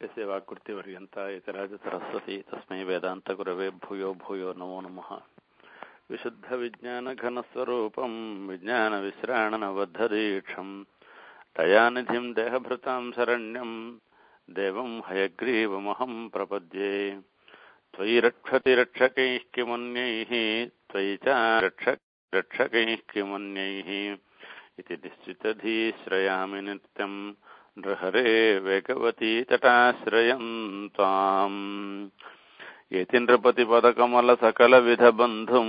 यस्य वाक्कृतिपर्यन्ता यतिराजसरस्वती तस्मै वेदान्तगुरवे भूयो भूयो नमो नमः विशुद्धविज्ञानघनस्वरूपम् विज्ञानविश्राणनबद्धदीक्षम् दयानिधिम् देहभृताम् शरण्यम् देवम् हयग्रीवमहम् प्रपद्ये त्वयि रक्षति रक्षकैः किमन्यैः त्वयि च रक्ष रक्षकैः किमन्यैः इति निश्चितधीश्रयामि नित्यम् नृहरे वेगवती तटाश्रयम् त्वाम् येति नृपतिपदकमलसकलविधबन्धुम्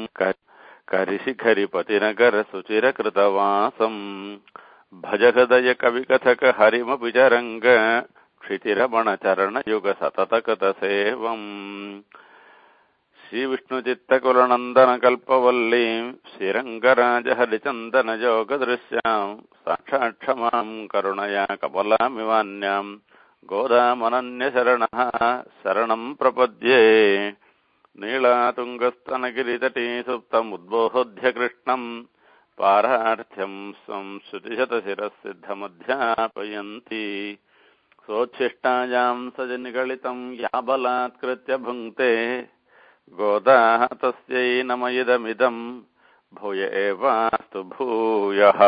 करिशिखरिपतिनगरसुचिरकृतवासम् भज हृदय कविकथक हरिमपि च रङ्ग क्षितिरमणचरणयुगसततकतसेवम् श्रीविष्णुचित्तकुलनन्दनकल्पवल्लीम् श्रीरङ्गराजहरिचन्दनयोगदृश्याम् साक्षात् क्षमाम् करुणया कमलामिवान्याम् गोदामनन्यशरणः शरणम् प्रपद्ये नीलातुङ्गस्तनगिरितटी सुप्तमुद्बोध्य कृष्णम् पारार्थ्यम् स्वम् श्रुतिशतशिरःसिद्धमध्यापयन्ति सोच्छिष्टायाम् सजनिगलितम् या बलात्कृत्य भुङ्क्ते गोदाः तस्यै नमयिदमिदम् भूय एवास्तु भूयः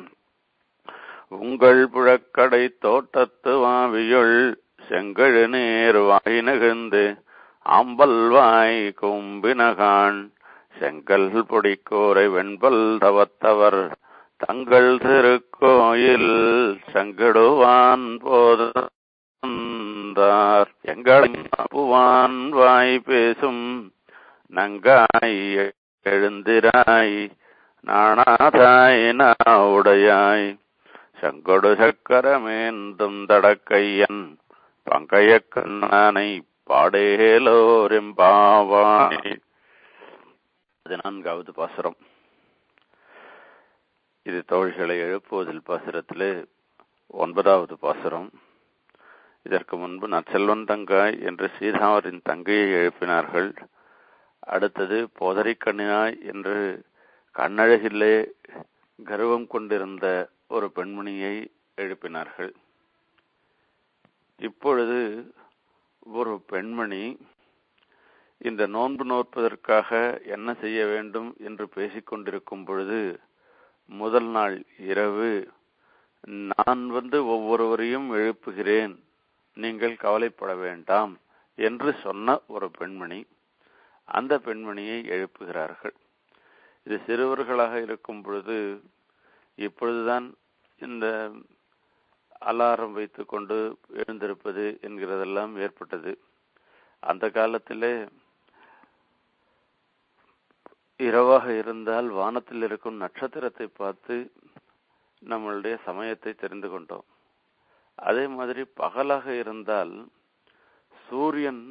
உங்கள் புழக்கடை தோட்டத்து வாவியுள் செங்கழு நீர் வாய் நெகிழ்ந்து ஆம்பல் வாய் கும்பினகான் செங்கல் பொடிக்கோரை வெண்பல் தவத்தவர் தங்கள் திருக்கோயில் செங்கடுவான் போதார் எங்களை புவான் வாய் பேசும் நங்காய் எழுந்திராய் நாணாதாய் நாவுடையாய் செங்கொடு சக்கரமேந்தும் தடக்கையன் பங்கைய கண்ணனை பாடேலோரெம்பாவாய் பதினான்காவது பாசுரம் இது தோள்களை எழுப்புவதில் பாசுரத்திலே ஒன்பதாவது பாசுரம் இதற்கு முன்பு நற்செல்வன் தங்காய் என்று சீதாவரின் தங்கையை எழுப்பினார்கள் அடுத்தது போதரி கண்ணினாய் என்று கண்ணழகிலே கர்வம் கொண்டிருந்த ஒரு பெண்மணியை எழுப்பினார்கள் இப்பொழுது ஒரு பெண்மணி இந்த நோன்பு நோற்பதற்காக என்ன செய்ய வேண்டும் என்று பேசிக்கொண்டிருக்கும் பொழுது முதல் நாள் இரவு நான் வந்து ஒவ்வொருவரையும் எழுப்புகிறேன் நீங்கள் கவலைப்பட வேண்டாம் என்று சொன்ன ஒரு பெண்மணி அந்த பெண்மணியை எழுப்புகிறார்கள் இது சிறுவர்களாக இருக்கும் பொழுது இப்பொழுதுதான் இந்த அலாரம் வைத்து கொண்டு எழுந்திருப்பது என்கிறதெல்லாம் ஏற்பட்டது அந்த காலத்திலே இரவாக இருந்தால் வானத்தில் இருக்கும் நட்சத்திரத்தை பார்த்து நம்மளுடைய சமயத்தை தெரிந்து கொண்டோம் அதே மாதிரி பகலாக இருந்தால் சூரியன்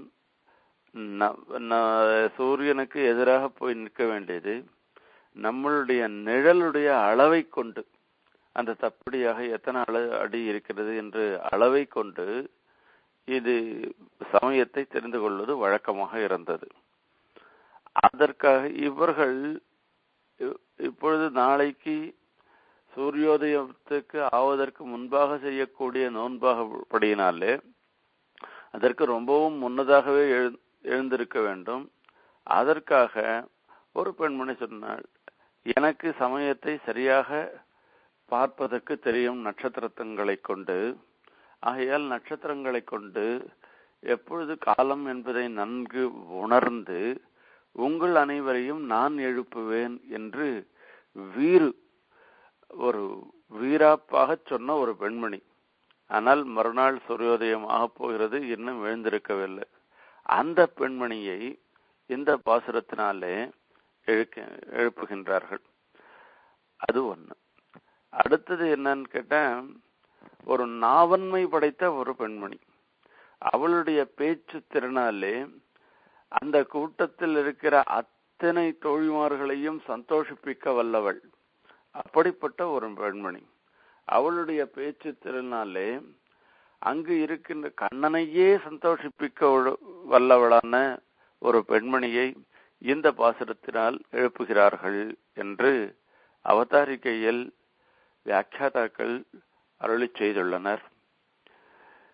சூரியனுக்கு எதிராக போய் நிற்க வேண்டியது நம்மளுடைய நிழலுடைய அளவை கொண்டு அந்த தப்படியாக எத்தனை அள அடி இருக்கிறது என்று அளவை கொண்டு இது சமயத்தை தெரிந்து கொள்வது வழக்கமாக இருந்தது அதற்காக இவர்கள் இப்பொழுது நாளைக்கு சூரியோதயத்துக்கு ஆவதற்கு முன்பாக செய்யக்கூடிய நோன்பாகப்படியினாலே அதற்கு ரொம்பவும் முன்னதாகவே எழு எழுந்திருக்க வேண்டும் அதற்காக ஒரு பெண்மணி சொன்னாள் எனக்கு சமயத்தை சரியாக பார்ப்பதற்கு தெரியும் நட்சத்திரங்களை கொண்டு ஆகையால் நட்சத்திரங்களை கொண்டு எப்பொழுது காலம் என்பதை நன்கு உணர்ந்து உங்கள் அனைவரையும் நான் எழுப்புவேன் என்று வீறு ஒரு வீராப்பாக சொன்ன ஒரு பெண்மணி ஆனால் மறுநாள் சூரியோதயம் ஆகப் போகிறது இன்னும் எழுந்திருக்கவில்லை அந்த பெண்மணியை இந்த பாசுரத்தினாலே எழுக்க எழுப்புகின்றார்கள் அது ஒண்ணு அடுத்தது என்னன்னு கேட்டா ஒரு நாவன்மை படைத்த ஒரு பெண்மணி அவளுடைய பேச்சு திறனாலே அந்த கூட்டத்தில் இருக்கிற அத்தனை தோழிமார்களையும் சந்தோஷிப்பிக்க வல்லவள் அப்படிப்பட்ட ஒரு பெண்மணி அவளுடைய பேச்சு திறனாலே அங்கு இருக்கின்ற கண்ணனையே சந்தோஷிப்பிக்க வல்லவளான ஒரு பெண்மணியை இந்த பாசுரத்தினால் எழுப்புகிறார்கள் என்று அவதாரிகையில் வியாக்கியாதாக்கள் அருளி செய்துள்ளனர்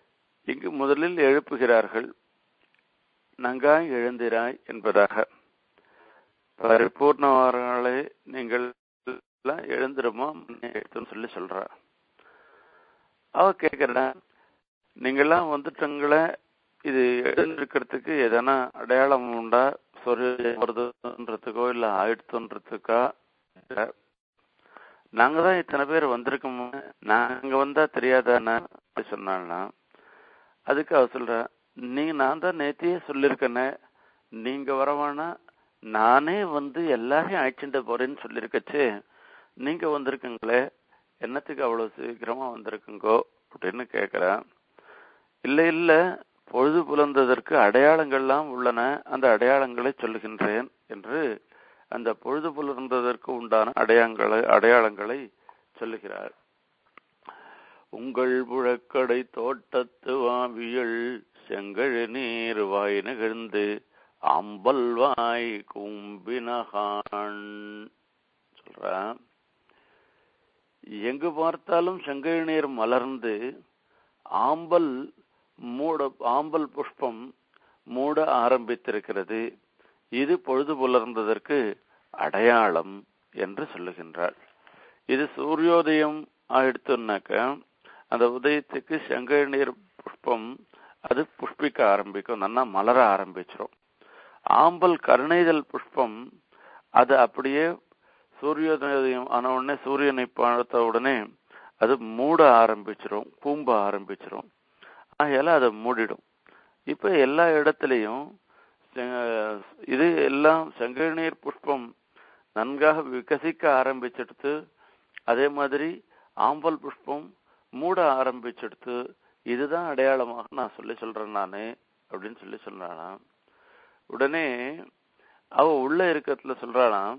இங்கு முதலில் எழுப்புகிறார்கள் நங்காய் எழுந்திராய் என்பதாக பரிபூர்ணவார்களே நீங்கள் எல்லாம் எழுந்திருமா எடுத்துன்னு சொல்லி சொல்றா அவ கேக்குறா நீங்கெல்லாம் வந்துட்டங்களே இது எழுந்திருக்கிறதுக்கு எதனா அடையாளம் உண்டா சொரிய வருதுன்றதுக்கோ இல்ல ஆயிடுத்துன்றதுக்கா நாங்க தான் இத்தனை பேர் வந்திருக்கோமோ நாங்க வந்தா தெரியாதானே அப்படி சொன்னாள்னா அதுக்கு அவ சொல்ற நீங்க நான் தான் நேத்தியே சொல்லிருக்கேனே நீங்க வரவானா நானே வந்து எல்லாரையும் அழைச்சிட்டு போறேன்னு சொல்லிருக்கச்சு நீங்க வந்திருக்கீங்களே என்னத்துக்கு அவ்வளவு சீக்கிரமா வந்திருக்குங்கோ அப்படின்னு கேக்குறேன் இல்ல இல்ல பொழுது புலர்ந்ததற்கு அடையாளங்கள்லாம் உள்ளன அந்த அடையாளங்களை சொல்லுகின்றேன் என்று அந்த பொழுது புலர்ந்ததற்கு உண்டான அடையாளங்களை அடையாளங்களை சொல்லுகிறார் உங்கள் புழக்கடை தோட்டத்து வாவியல் செங்கழு நீர் வாய் நிகழ்ந்து அம்பல் வாய் கும்பினகான் சொல்றான் எங்கு பார்த்தாலும் செங்கழு நீர் மலர்ந்து ஆம்பல் மூட ஆம்பல் புஷ்பம் மூட ஆரம்பித்திருக்கிறது இது பொழுது புலர்ந்ததற்கு அடையாளம் என்று சொல்லுகின்றார் இது சூரியோதயம் ஆயிடுத்துனாக்க அந்த உதயத்துக்கு செங்கல் நீர் புஷ்பம் அது புஷ்பிக்க ஆரம்பிக்கும் நல்லா மலர ஆரம்பிச்சிரும் ஆம்பல் கருணைதல் புஷ்பம் அது அப்படியே சூரியோதயம் ஆன உடனே சூரியனை பார்த்த உடனே அது மூட ஆரம்பிச்சிரும் கூம்ப ஆரம்பிச்சிரும் ஆகையால அதை மூடிடும் இப்ப எல்லா இடத்துலையும் இது எல்லாம் செங்கநீர் புஷ்பம் நன்காக விகசிக்க ஆரம்பிச்செடுத்து அதே மாதிரி ஆம்பல் புஷ்பம் மூட ஆரம்பிச்செடுத்து இதுதான் அடையாளமாக நான் சொல்லி சொல்றேன் நானு அப்படின்னு சொல்லி சொல்றானா உடனே அவ உள்ள இருக்கிறதுல சொல்றாளாம்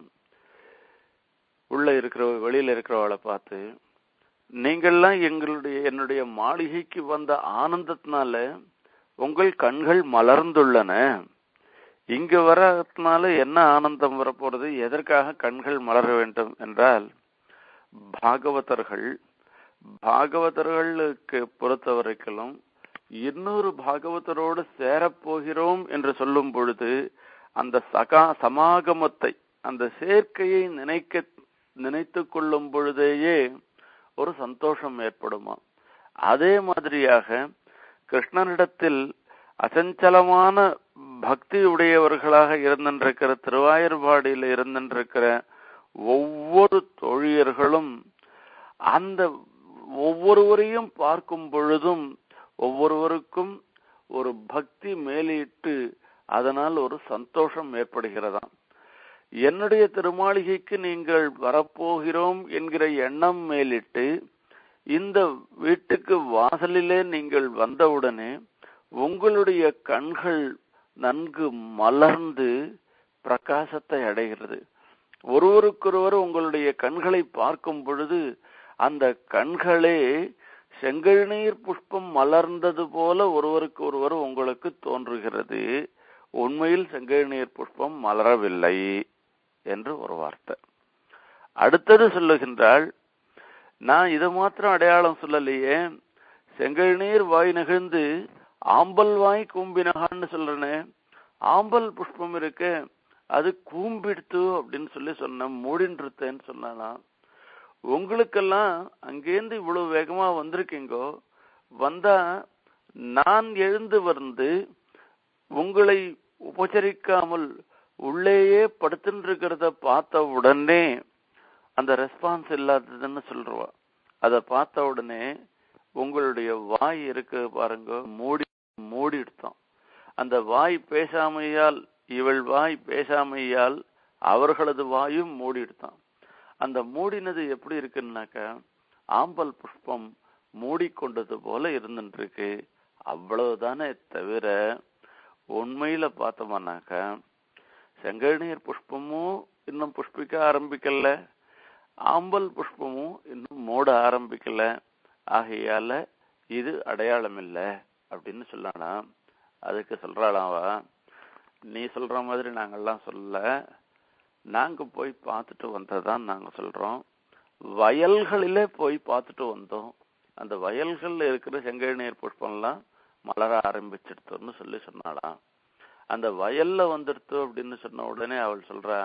உள்ள இருக்கிற வெளியில இருக்கிறவளை பார்த்து நீங்கள்லாம் எங்களுடைய என்னுடைய மாளிகைக்கு வந்த ஆனந்தத்தினால உங்கள் கண்கள் மலர்ந்துள்ளன இங்க வரதுனால என்ன ஆனந்தம் வரப்போறது எதற்காக கண்கள் மலர வேண்டும் என்றால் பாகவதர்கள் பாகவதர்களுக்கு பொறுத்த வரைக்கும் இன்னொரு பாகவதரோடு சேரப்போகிறோம் என்று சொல்லும் பொழுது அந்த சகா சமாகமத்தை அந்த சேர்க்கையை நினைக்க நினைத்து கொள்ளும் பொழுதேயே ஒரு சந்தோஷம் ஏற்படுமா அதே மாதிரியாக கிருஷ்ணனிடத்தில் அசஞ்சலமான பக்தி உடையவர்களாக இருந்திருக்கிற திருவாயூர்பாடியில் இருந்திருக்கிற ஒவ்வொரு தொழியர்களும் அந்த ஒவ்வொருவரையும் பார்க்கும் பொழுதும் ஒவ்வொருவருக்கும் ஒரு பக்தி மேலிட்டு அதனால் ஒரு சந்தோஷம் ஏற்படுகிறதாம் என்னுடைய திருமாளிகைக்கு நீங்கள் வரப்போகிறோம் என்கிற எண்ணம் மேலிட்டு இந்த வீட்டுக்கு வாசலிலே நீங்கள் வந்தவுடனே உங்களுடைய கண்கள் நன்கு மலர்ந்து பிரகாசத்தை அடைகிறது ஒருவருக்கொருவர் உங்களுடைய கண்களை பார்க்கும் பொழுது அந்த கண்களே செங்கல் நீர் புஷ்பம் மலர்ந்தது போல ஒருவருக்கு ஒருவர் உங்களுக்கு தோன்றுகிறது உண்மையில் செங்கல் நீர் புஷ்பம் மலரவில்லை என்று ஒரு வார்த்தை அடுத்தது சொல்லுகின்றாள் நான் இது மாத்திரம் அடையாளம் சொல்லலையே செங்கல் நீர் வாய் நெகிழ்ந்து ஆம்பல் வாய் கூம்பினகான்னு சொல்றேனே ஆம்பல் புஷ்பம் இருக்கு அது கூம்பிடுத்து அப்படின்னு சொல்லி சொன்ன மூடின்றுத்தேன்னு சொன்னானா உங்களுக்கெல்லாம் அங்கேருந்து இவ்வளவு வேகமா வந்திருக்கீங்கோ வந்தா நான் எழுந்து வந்து உங்களை உபச்சரிக்காமல் உள்ளேயே படுத்துட்டு இருக்கிறத பார்த்த உடனே அந்த ரெஸ்பான்ஸ் இல்லாததுன்னு சொல்றவா அதை பார்த்த உடனே உங்களுடைய வாய் இருக்கு பாருங்க மூடி மூடி எடுத்தோம் அந்த வாய் பேசாமையால் இவள் வாய் பேசாமையால் அவர்களது வாயும் மூடி எடுத்தான் அந்த மூடினது எப்படி இருக்குன்னாக்க ஆம்பல் புஷ்பம் மூடிக்கொண்டது போல இருந்துட்டு இருக்கு அவ்வளவுதானே தவிர உண்மையில பார்த்தோம்னாக்க செங்கநீர் புஷ்பமும் இன்னும் புஷ்பிக்க ஆரம்பிக்கல ஆம்பல் புஷ்பமும் இன்னும் மூட ஆரம்பிக்கல ஆகையால இது அடையாளம் இல்லை அப்படின்னு சொல்லலாம் அதுக்கு சொல்றாளாவா நீ சொல்ற மாதிரி நாங்கெல்லாம் சொல்லல நாங்க போய் பார்த்துட்டு வந்ததான் நாங்க சொல்றோம் வயல்களிலே போய் பார்த்துட்டு வந்தோம் அந்த வயல்கள்ல இருக்கிற செங்கல் நீர் புஷ்பம்லாம் மலர ஆரம்பிச்சிடுத்தோன்னு சொல்லி சொன்னாளாம் அந்த வயல்ல வந்துடுத்து அப்படின்னு சொன்ன உடனே அவள் சொல்றா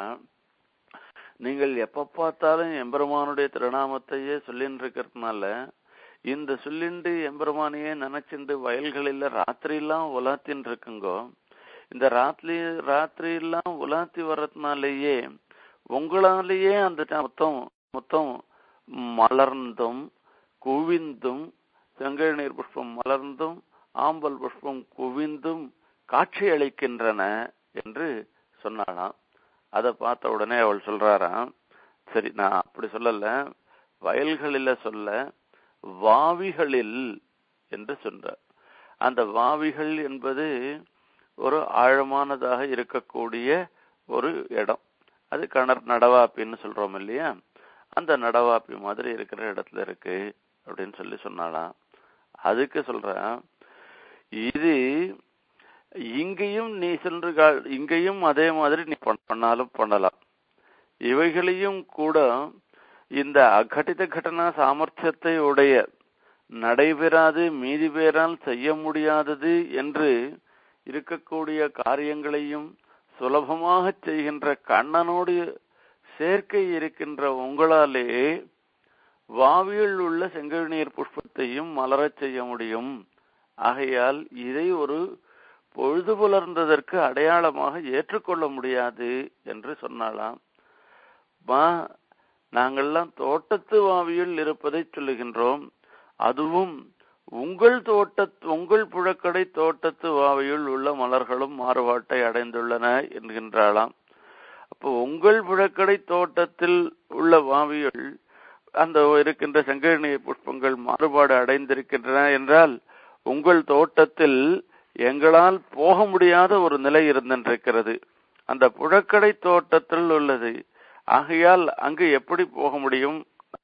நீங்கள் எப்ப பார்த்தாலும் எம்பெருமானுடைய திருநாமத்தையே சொல்லின்னு இருக்கிறதுனால இந்த சொல்லிண்டு எம்பெருமானையே நினைச்சிண்டு வயல்களில ராத்திரி எல்லாம் உலாத்தின்னு இருக்குங்கோ இந்த ராத்திரி ராத்திரி எல்லாம் உலாத்தி வர்றதுனாலேயே உங்களாலேயே அந்த மொத்தம் மொத்தம் மலர்ந்தும் குவிந்தும் செங்கல் நீர் புஷ்பம் மலர்ந்தும் ஆம்பல் புஷ்பம் குவிந்தும் காட்சி அளிக்கின்றன என்று சொன்னாளாம் அதை பார்த்த உடனே அவள் சொல்றாராம் சரி நான் அப்படி சொல்லல வயல்களில சொல்ல வாவிகளில் என்று சொன்னார் அந்த வாவிகள் என்பது ஒரு ஆழமானதாக இருக்கக்கூடிய ஒரு இடம் அது கிணறு நடவாப்பின்னு சொல்றோம் இல்லையா அந்த நடவாப்பி மாதிரி இருக்கிற இடத்துல இருக்கு அப்படின்னு சொல்லி சொன்னாலாம் அதுக்கு சொல்றேன் இது இங்கேயும் நீ சென்று இங்கேயும் அதே மாதிரி நீ பண்ணாலும் பண்ணலாம் இவைகளையும் கூட இந்த அகட்டித கடனா சாமர்த்தியத்தை உடைய நடைபெறாது மீதி பேரால் செய்ய முடியாதது என்று இருக்கக்கூடிய காரியங்களையும் சுலபமாக செய்கின்ற கண்ணனோடு சேர்க்கை இருக்கின்ற உங்களாலே வாவியில் உள்ள செங்கழுநீர் புஷ்பத்தையும் மலரச் செய்ய முடியும் ஆகையால் இதை ஒரு பொழுது புலர்ந்ததற்கு அடையாளமாக ஏற்றுக்கொள்ள முடியாது என்று சொன்னாலாம் மா நாங்கள்லாம் தோட்டத்து வாவியில் இருப்பதை சொல்லுகின்றோம் அதுவும் உங்கள் தோட்ட உங்கள் புழக்கடை தோட்டத்து வாவியில் உள்ள மலர்களும் மாறுபாட்டை அடைந்துள்ளன என்கின்றாளாம் அப்போ உங்கள் புழக்கடை தோட்டத்தில் உள்ள வாவியில் அந்த இருக்கின்ற செங்கநீர் புஷ்பங்கள் மாறுபாடு அடைந்திருக்கின்றன என்றால் உங்கள் தோட்டத்தில் எங்களால் போக முடியாத ஒரு நிலை இருந்திருக்கிறது அந்த புழக்கடை தோட்டத்தில் உள்ளது ஆகையால் அங்கு எப்படி போக முடியும்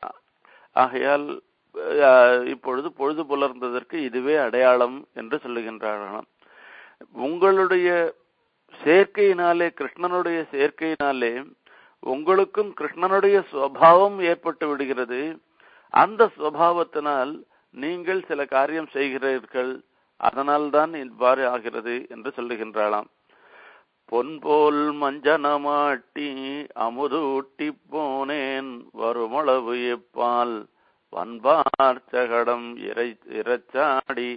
ஆகையால் இப்பொழுது பொழுது புலர்ந்ததற்கு இதுவே அடையாளம் என்று சொல்லுகின்றார்களாம் உங்களுடைய சேர்க்கையினாலே கிருஷ்ணனுடைய சேர்க்கையினாலே உங்களுக்கும் கிருஷ்ணனுடைய சுவாவம் ஏற்பட்டு விடுகிறது அந்த சுவாவத்தினால் நீங்கள் சில காரியம் செய்கிறீர்கள் அதனால்தான் இவ்வாறு ஆகிறது என்று சொல்லுகின்றாளாம் பொன்போல் மஞ்சனமாட்டி அமுதூட்டி போனேன் வருமளவு எப்பால் வன்பார் சகடம் இறை இறச்சாடி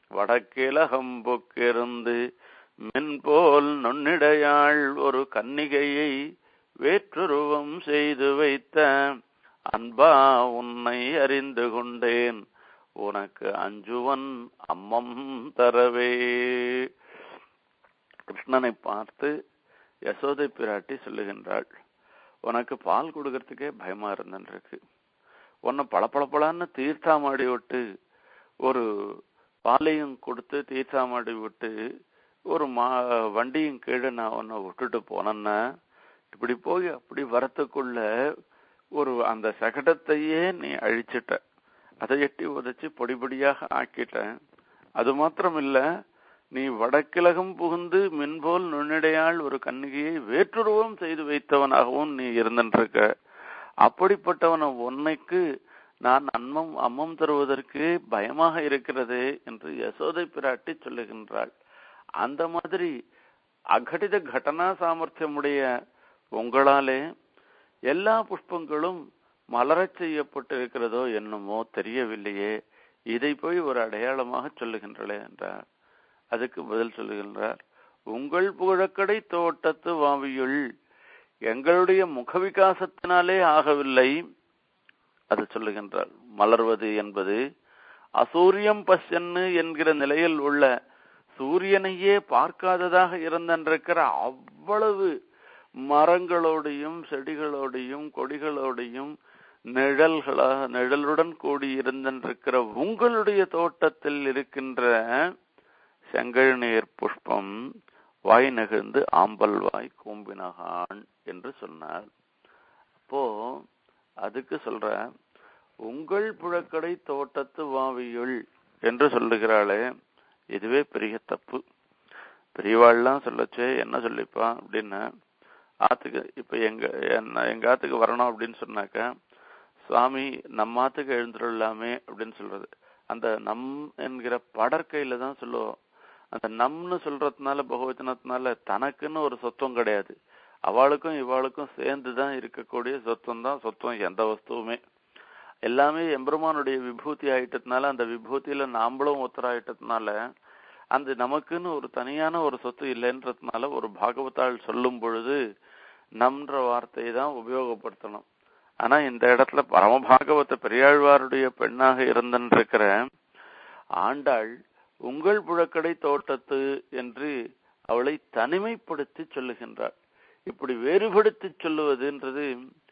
வடக்கிழகம்பொக்கிருந்து மென்போல் நுண்ணிடையாள் ஒரு கன்னிகையை வேற்றுருவம் செய்து வைத்த அன்பா உன்னை அறிந்து கொண்டேன் உனக்கு அஞ்சுவன் அம்மம் தரவே கிருஷ்ணனை பார்த்து யசோதை பிராட்டி சொல்லுகின்றாள் உனக்கு பால் கொடுக்கறதுக்கே பயமா இருந்துருக்கு உன்னை பளபளபளன்னு தீர்த்தாமாடி விட்டு ஒரு பாலையும் கொடுத்து தீர்த்தாமாடி விட்டு ஒரு மா வண்டியும் கீழே நான் உன்னை விட்டுட்டு போனேன்னா இப்படி போய் அப்படி வரத்துக்குள்ள ஒரு அந்த சகடத்தையே நீ அழிச்சிட்ட அதை எட்டி உதச்சி பொடி பொடியாக ஆக்கிட்டேன் அது மாத்திரம் இல்ல நீ வடக்கிழகம் புகுந்து மின்போல் நுண்ணிடையால் ஒரு கன்னிகையை வேற்றுருவம் செய்து வைத்தவனாகவும் நீ இருந்திருக்க அப்படிப்பட்டவன உன்னைக்கு நான் அன்மம் அம்மம் தருவதற்கு பயமாக இருக்கிறது என்று யசோதை பிராட்டி சொல்லுகின்றாள் அந்த மாதிரி அகடித கடனா சாமர்த்தியமுடைய உங்களாலே எல்லா புஷ்பங்களும் மலரச் செய்யப்பட்டிருக்கிறதோ என்னமோ தெரியவில்லையே இதை போய் ஒரு அடையாளமாக சொல்லுகின்றளே என்றார் அதுக்கு பதில் சொல்லுகின்றார் உங்கள் புழக்கடை தோட்டத்து வாவியுள் எங்களுடைய முகவிகாசத்தினாலே ஆகவில்லை அது சொல்லுகின்றார் மலர்வது என்பது அசூரியம் பசன்னு என்கிற நிலையில் உள்ள சூரியனையே பார்க்காததாக இருந்திருக்கிற அவ்வளவு மரங்களோடையும் செடிகளோடையும் கொடிகளோடையும் நிழல்களாக நிழலுடன் கூடி இருந்திருக்கிற உங்களுடைய தோட்டத்தில் இருக்கின்ற செங்கழ்நீர் புஷ்பம் வாய் நெகிழ்ந்து ஆம்பல் வாய் கூம்பினகான் என்று சொன்னார் அப்போ அதுக்கு சொல்ற உங்கள் புழக்கடை தோட்டத்து வாவியுள் என்று சொல்லுகிறாளே இதுவே பெரிய தப்பு பெரியவாள்லாம் சொல்லச்சே என்ன சொல்லிப்பான் அப்படின்னா ஆத்துக்கு இப்ப எங்க என்ன எங்க ஆத்துக்கு வரணும் அப்படின்னு சொன்னாக்க சுவாமி நம்ம ஆத்துக்கு எழுந்துடலாமே அப்படின்னு சொல்றது அந்த நம் என்கிற படற்கையில தான் சொல்லுவோம் அந்த நம்னு சொல்றதுனால பகவச்சனத்தினால தனக்குன்னு ஒரு சொத்தம் கிடையாது அவளுக்கும் இவாளுக்கும் சேர்ந்து தான் இருக்கக்கூடிய சொத்தம் தான் சொத்தம் எந்த வஸ்துவுமே எல்லாமே எம்பெருமானுடைய விபூதி ஆயிட்டதுனால அந்த விபூதியில நாம்பளும் ஒத்தராயிட்டதுனால அந்த நமக்குன்னு ஒரு தனியான ஒரு சொத்து இல்லைன்றதுனால ஒரு பாகவதாள் சொல்லும் பொழுது நம்ன்ற வார்த்தையை தான் உபயோகப்படுத்தணும் ஆனா இந்த இடத்துல பரமபாகவத பெரியாழ்வாருடைய பெண்ணாக இருந்திருக்கிற ஆண்டாள் உங்கள் புழக்கடை தோட்டத்து என்று அவளை தனிமைப்படுத்தி சொல்லுகின்றாள் இப்படி வேறுபடுத்தி சொல்லுவதுன்றது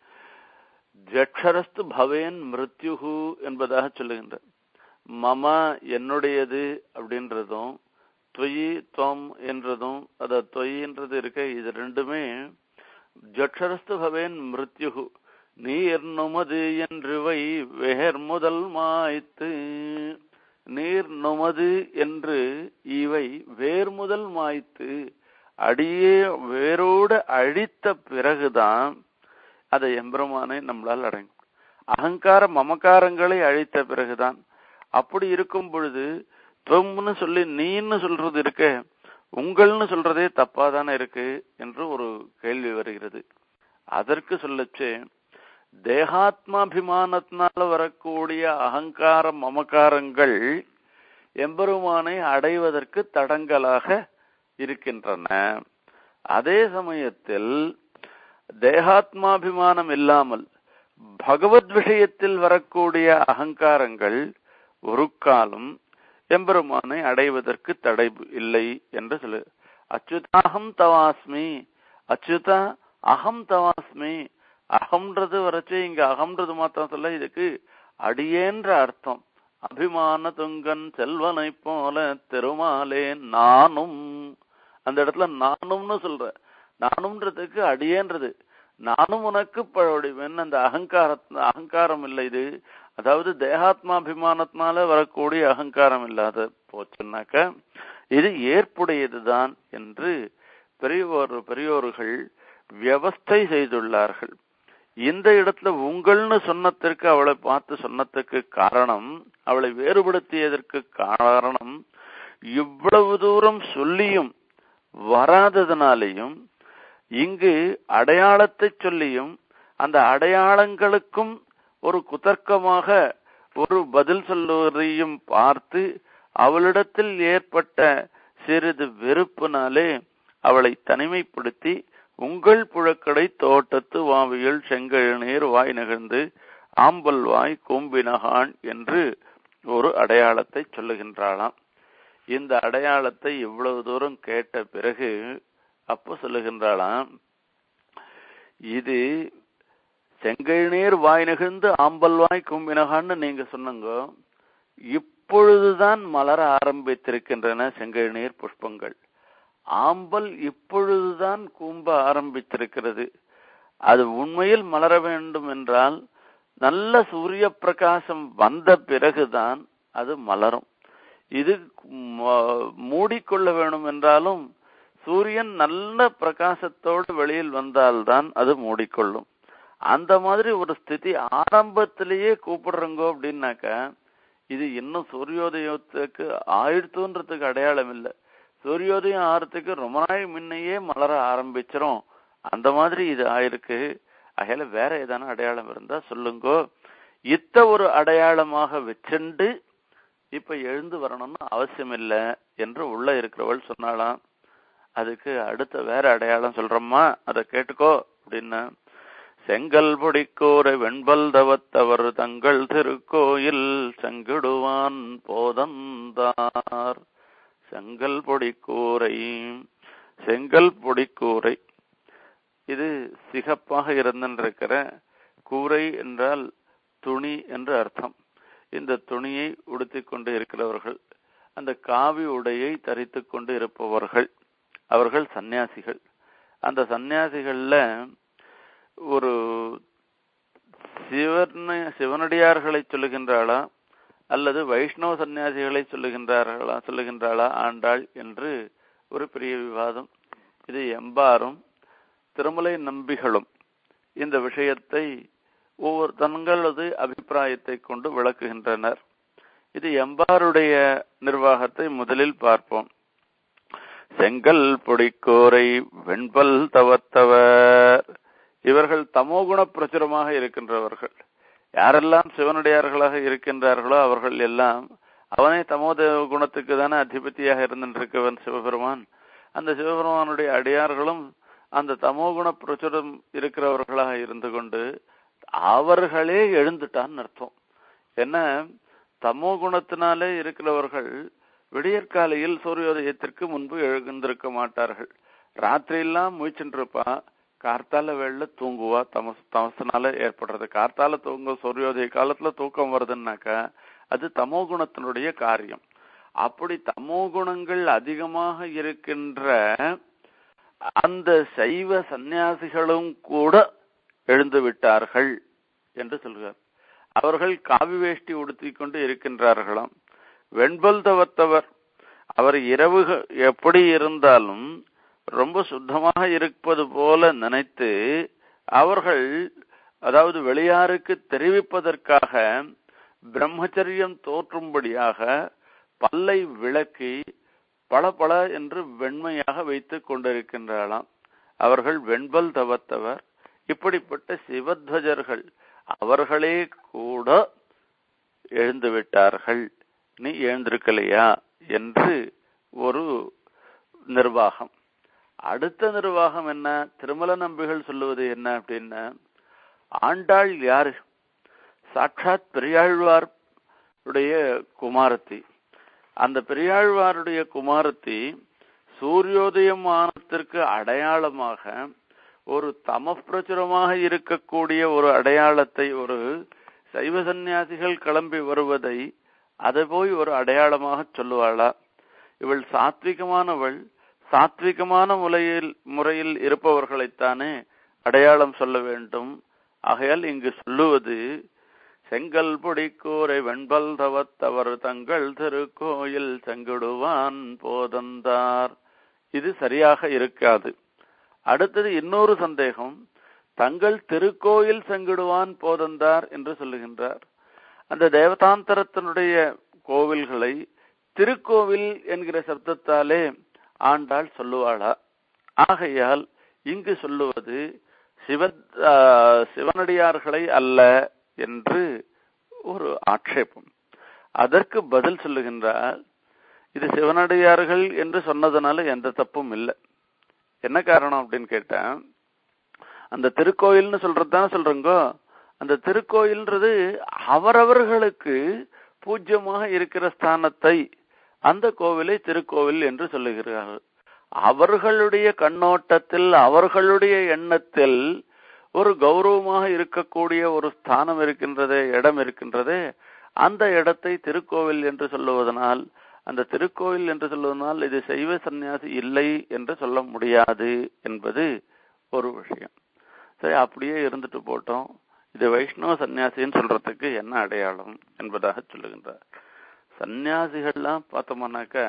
ஜக்ஷரஸ்து பவேன் மிருத்யுகு என்பதாக சொல்லுகின்றார் மம என்னுடையது அப்படின்றதும் தொயி துவம் என்றதும் அத தொயின்றது இருக்க இது ரெண்டுமே ஜக்ஷரஸ்து பவேன் மிருத்யுகு நீர் நுமது என்று வை வேர் முதல் மாய்த்து நீர் நுமது என்று இவை வேர் முதல் மாய்த்து அடியே வேரோடு அழித்த பிறகுதான் அதை எம்பெருமானை நம்மளால் அடங்கும் அகங்கார மமக்காரங்களை அழித்த பிறகுதான் அப்படி இருக்கும் பொழுது தொம்னு சொல்லி நீன்னு சொல்றது இருக்க உங்கள்னு சொல்றதே தப்பாதானே இருக்கு என்று ஒரு கேள்வி வருகிறது அதற்கு சொல்லச்சே தேகாத்மாபிமானத்தினால வரக்கூடிய அகங்கார மமக்காரங்கள் எம்பெருமானை அடைவதற்கு தடங்கலாக இருக்கின்றன அதே சமயத்தில் தேகாத்மாபிமானம் இல்லாமல் பகவத் விஷயத்தில் வரக்கூடிய அகங்காரங்கள் ஒரு காலம் எம்பெருமானை அடைவதற்கு தடை இல்லை என்று சொல்லு அச்சுதாகம் தவாஸ்மி அச்சுதா அகம் தவாஸ்மி அகம்ன்றது வரைச்சு இங்க அகம்ன்றது மாத்திரம் சொல்ல இதுக்கு அடியேன்ற அர்த்தம் அபிமான துங்கன் செல்வனை போல திருமாலே நானும் அந்த இடத்துல நானும்னு சொல்ற நானும்ன்றதுக்கு அடியேன்றது நானும் உனக்கு பழவடிவன் அந்த அகங்கார அகங்காரம் இல்லை இது அதாவது தேகாத்மாபிமானத்தினால வரக்கூடிய அகங்காரம் இல்லாத போச்சுன்னாக்க இது ஏற்புடையதுதான் என்று பெரியோர் பெரியோர்கள் வியவஸ்தை செய்துள்ளார்கள் இந்த இடத்துல உங்கள்னு சொன்னதற்கு அவளை பார்த்து சொன்னதுக்கு காரணம் அவளை வேறுபடுத்தியதற்கு காரணம் இவ்வளவு தூரம் சொல்லியும் வராததுனாலையும் இங்கு அடையாளத்தை சொல்லியும் அந்த அடையாளங்களுக்கும் ஒரு குதர்க்கமாக ஒரு பதில் சொல்லுவதையும் பார்த்து அவளிடத்தில் ஏற்பட்ட சிறிது வெறுப்பினாலே அவளை தனிமைப்படுத்தி உங்கள் புழக்கடை தோட்டத்து வாவியில் செங்கழுநீர் வாய் நகர்ந்து ஆம்பல் வாய் கூம்பினகான் என்று ஒரு அடையாளத்தை சொல்லுகின்றாளாம் இந்த அடையாளத்தை இவ்வளவு தூரம் கேட்ட பிறகு அப்போ சொல்லுகின்றாளாம் இது செங்கழுநீர் வாய் நெகிழ்ந்து ஆம்பல் வாய் கும்பினகான்னு நீங்க சொன்னங்க இப்பொழுதுதான் மலர ஆரம்பித்திருக்கின்றன செங்கழுநீர் புஷ்பங்கள் ஆம்பல் இப்பொழுதுதான் கூம்ப ஆரம்பித்திருக்கிறது அது உண்மையில் மலர வேண்டும் என்றால் நல்ல சூரிய பிரகாசம் வந்த பிறகுதான் அது மலரும் இது மூடிக்கொள்ள வேணும் என்றாலும் சூரியன் நல்ல பிரகாசத்தோடு வெளியில் வந்தால்தான் அது மூடிக்கொள்ளும் அந்த மாதிரி ஒரு ஸ்திதி ஆரம்பத்திலேயே கூப்பிடுறங்கோ அப்படின்னாக்க இது இன்னும் சூரியோதயத்துக்கு ஆயிடுத்துன்றதுக்கு அடையாளம் இல்லை சூரியோதயம் ஆறதுக்கு ரொம்ப நாள் முன்னையே மலர ஆரம்பிச்சிரும் அந்த மாதிரி இது ஆயிருக்கு அகையில வேற ஏதான அடையாளம் இருந்தா சொல்லுங்கோ இத்த ஒரு அடையாளமாக வச்சுண்டு இப்ப எழுந்து வரணும்னு அவசியம் இல்லை என்று உள்ள இருக்கிறவள் சொன்னாலாம் அதுக்கு அடுத்த வேற அடையாளம் சொல்றோமா அதை கேட்டுக்கோ அப்படின்னு செங்கல் பொடிக்கூரை வெண்பல் தவத்தவர் தங்கள் திருக்கோயில் செங்கிடுவான் போதந்தார் செங்கல் பொடிக்கூரை செங்கல் பொடிக்கூரை இது சிகப்பாக இருந்திருக்கிற கூரை என்றால் துணி என்று அர்த்தம் இந்த துணியை உடுத்திக் கொண்டு இருக்கிறவர்கள் அந்த காவி உடையை தரித்து கொண்டு இருப்பவர்கள் அவர்கள் சந்நியாசிகள் அந்த சந்நியாசிகள்ல ஒரு சிவன சிவனடியார்களை சொல்லுகின்றாளா அல்லது வைஷ்ணவ சன்னியாசிகளை சொல்லுகின்றார்களா சொல்லுகின்றாளா ஆண்டாள் என்று ஒரு பெரிய விவாதம் இது எம்பாரும் திருமலை நம்பிகளும் இந்த விஷயத்தை ஒவ்வொரு தங்களது அபிப்பிராயத்தை கொண்டு விளக்குகின்றனர் இது எம்பாருடைய நிர்வாகத்தை முதலில் பார்ப்போம் செங்கல் பொடிக்கோரை வெண்பல் தவத்தவர் இவர்கள் தமோகுண பிரச்சுரமாக இருக்கின்றவர்கள் யாரெல்லாம் சிவனுடையார்களாக இருக்கின்றார்களோ அவர்கள் எல்லாம் அவனே தமோத குணத்துக்கு தானே அதிபதியாக இருந்திருக்கவன் சிவபெருமான் அந்த சிவபெருமானுடைய அடியார்களும் அந்த தமோகுண பிரச்சுரம் இருக்கிறவர்களாக இருந்து கொண்டு அவர்களே எழுந்துட்டான்னு அர்த்தம் என்ன தமோ குணத்தினாலே இருக்கிறவர்கள் விடியற்காலையில் சூரியோதயத்திற்கு முன்பு எழுந்திருக்க மாட்டார்கள் ராத்திரியெல்லாம் முயற்சின்றிருப்பான் கார்த்தால வேளையில தூங்குவா தமஸ் தமசனால ஏற்படுறது கார்த்தால தூங்க சூரியோதய காலத்துல தூக்கம் வருதுன்னாக்கா அது தமோ குணத்தினுடைய காரியம் அப்படி தமோ குணங்கள் அதிகமாக இருக்கின்ற அந்த சைவ சந்நியாசிகளும் கூட எழுந்து விட்டார்கள் என்று சொல்கிறார் அவர்கள் காவி வேஷ்டி உடுத்திக் கொண்டு இருக்கின்றார்களாம் வெண்பல் தவத்தவர் அவர் இரவு எப்படி இருந்தாலும் ரொம்ப சுத்தமாக இருப்பது போல நினைத்து அவர்கள் அதாவது வெளியாருக்கு தெரிவிப்பதற்காக பிரம்மச்சரியம் தோற்றும்படியாக பல்லை விளக்கி பல பல என்று வெண்மையாக வைத்துக் கொண்டிருக்கின்றாளாம் அவர்கள் வெண்பல் தவத்தவர் இப்படிப்பட்ட சிவத்வஜர்கள் அவர்களே கூட எழுந்து விட்டார்கள் நீ எழுந்திருக்கலையா என்று ஒரு நிர்வாகம் அடுத்த நிர்வாகம் என்ன திருமல நம்பிகள் சொல்லுவது என்ன அப்படின்னா ஆண்டாள் யாரு சாட்சாத் பெரியாழ்வார் உடைய குமாரத்தி அந்த பெரியாழ்வாருடைய குமாரத்தி சூரியோதயம் ஆனத்திற்கு அடையாளமாக ஒரு தமப்பிரச்சுரமாக இருக்கக்கூடிய ஒரு அடையாளத்தை ஒரு சைவ சந்நியாசிகள் கிளம்பி வருவதை அதை போய் ஒரு அடையாளமாக சொல்லுவாளா இவள் சாத்விகமானவள் சாத்விகமான முறையில் முறையில் இருப்பவர்களைத்தானே அடையாளம் சொல்ல வேண்டும் ஆகையால் இங்கு சொல்லுவது செங்கல் பொடிக்கூரை வெண்பல் தவத்தவர் தங்கள் திருக்கோயில் செங்குடுவான் போதந்தார் இது சரியாக இருக்காது அடுத்தது இன்னொரு சந்தேகம் தங்கள் திருக்கோயில் செங்கிடுவான் போதந்தார் என்று சொல்லுகின்றார் அந்த தேவதாந்தரத்தினுடைய கோவில்களை திருக்கோவில் என்கிற சப்தத்தாலே ஆண்டாள் சொல்லுவாளா ஆகையால் இங்கு சொல்லுவது சிவ சிவனடியார்களை அல்ல என்று ஒரு ஆட்சேபம் அதற்கு பதில் சொல்லுகின்றார் இது சிவனடியார்கள் என்று சொன்னதுனால எந்த தப்பும் இல்லை என்ன காரணம் அப்படின்னு கேட்டேன் அந்த திருக்கோயில்னு சொல்றது தானே சொல்றீங்கோ அந்த திருக்கோயில்ன்றது அவரவர்களுக்கு பூஜ்யமாக இருக்கிற ஸ்தானத்தை அந்த கோவிலை திருக்கோவில் என்று சொல்லுகிறார்கள் அவர்களுடைய கண்ணோட்டத்தில் அவர்களுடைய எண்ணத்தில் ஒரு கௌரவமாக இருக்கக்கூடிய ஒரு ஸ்தானம் இருக்கின்றதே இடம் இருக்கின்றதே அந்த இடத்தை திருக்கோவில் என்று சொல்லுவதனால் அந்த திருக்கோவில் என்று சொல்லுவதனால் இது சைவ சந்நியாசி இல்லை என்று சொல்ல முடியாது என்பது ஒரு விஷயம் சரி அப்படியே இருந்துட்டு போட்டோம் இது வைஷ்ணவ சன்னியாசின்னு சொல்றதுக்கு என்ன அடையாளம் என்பதாக சொல்லுகின்றார் சன்னியாசிகள்லாம் பார்த்தோம்னாக்கா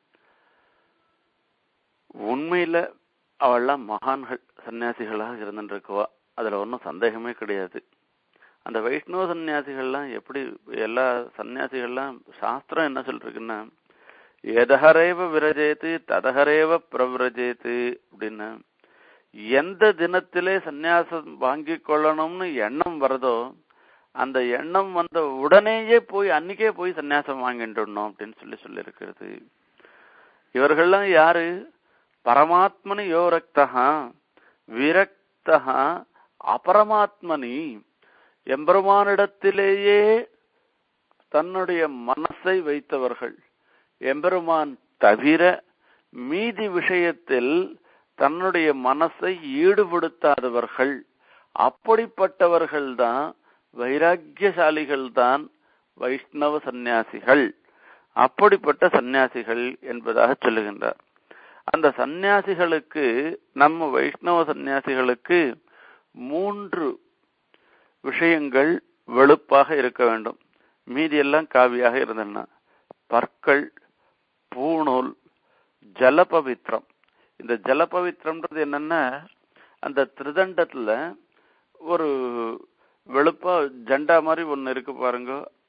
உண்மையில அவள்லாம் மகான்கள் சன்னியாசிகளாக இருந்துருக்குவா அதுல ஒன்றும் சந்தேகமே கிடையாது அந்த வைஷ்ணவ சன்னியாசிகள்லாம் எப்படி எல்லா சன்னியாசிகள்லாம் சாஸ்திரம் என்ன சொல்றதுன்னா எதஹரேவ விரஜேத்து ததஹரேவ பிரவிரஜேத்து அப்படின்னு எந்த தினத்திலே சந்நியாசம் வாங்கி கொள்ளணும்னு எண்ணம் வருதோ அந்த எண்ணம் வந்த உடனேயே போய் அன்னைக்கே போய் சந்நியாசம் வாங்கிட்டுடணும் அப்படின்னு சொல்லி சொல்லியிருக்கிறது இவர்கள்லாம் யாரு பரமாத்மனி யோ ரக்தகா விரக்தகா அபரமாத்மனி எம்பெருமானிடத்திலேயே தன்னுடைய மனசை வைத்தவர்கள் எம்பெருமான் தவிர மீதி விஷயத்தில் தன்னுடைய மனசை ஈடுபடுத்தாதவர்கள் அப்படிப்பட்டவர்கள் தான் வைராக்கியசாலிகள் தான் வைஷ்ணவ சந்நியாசிகள் அப்படிப்பட்ட சந்நியாசிகள் என்பதாக சொல்லுகின்றார் அந்த சந்நியாசிகளுக்கு நம்ம வைஷ்ணவ சந்நியாசிகளுக்கு மூன்று விஷயங்கள் வெளுப்பாக இருக்க வேண்டும் மீதி எல்லாம் காவியாக இருந்தன பற்கள் பூணூல் ஜலபவித்ரம் இந்த ஜலபவித்ரம்ன்றது என்னன்னா அந்த திருதண்டத்துல ஒரு வெளுப்பா ஜெண்டா மாதிரி ஒண்ணு இருக்கு பாருங்க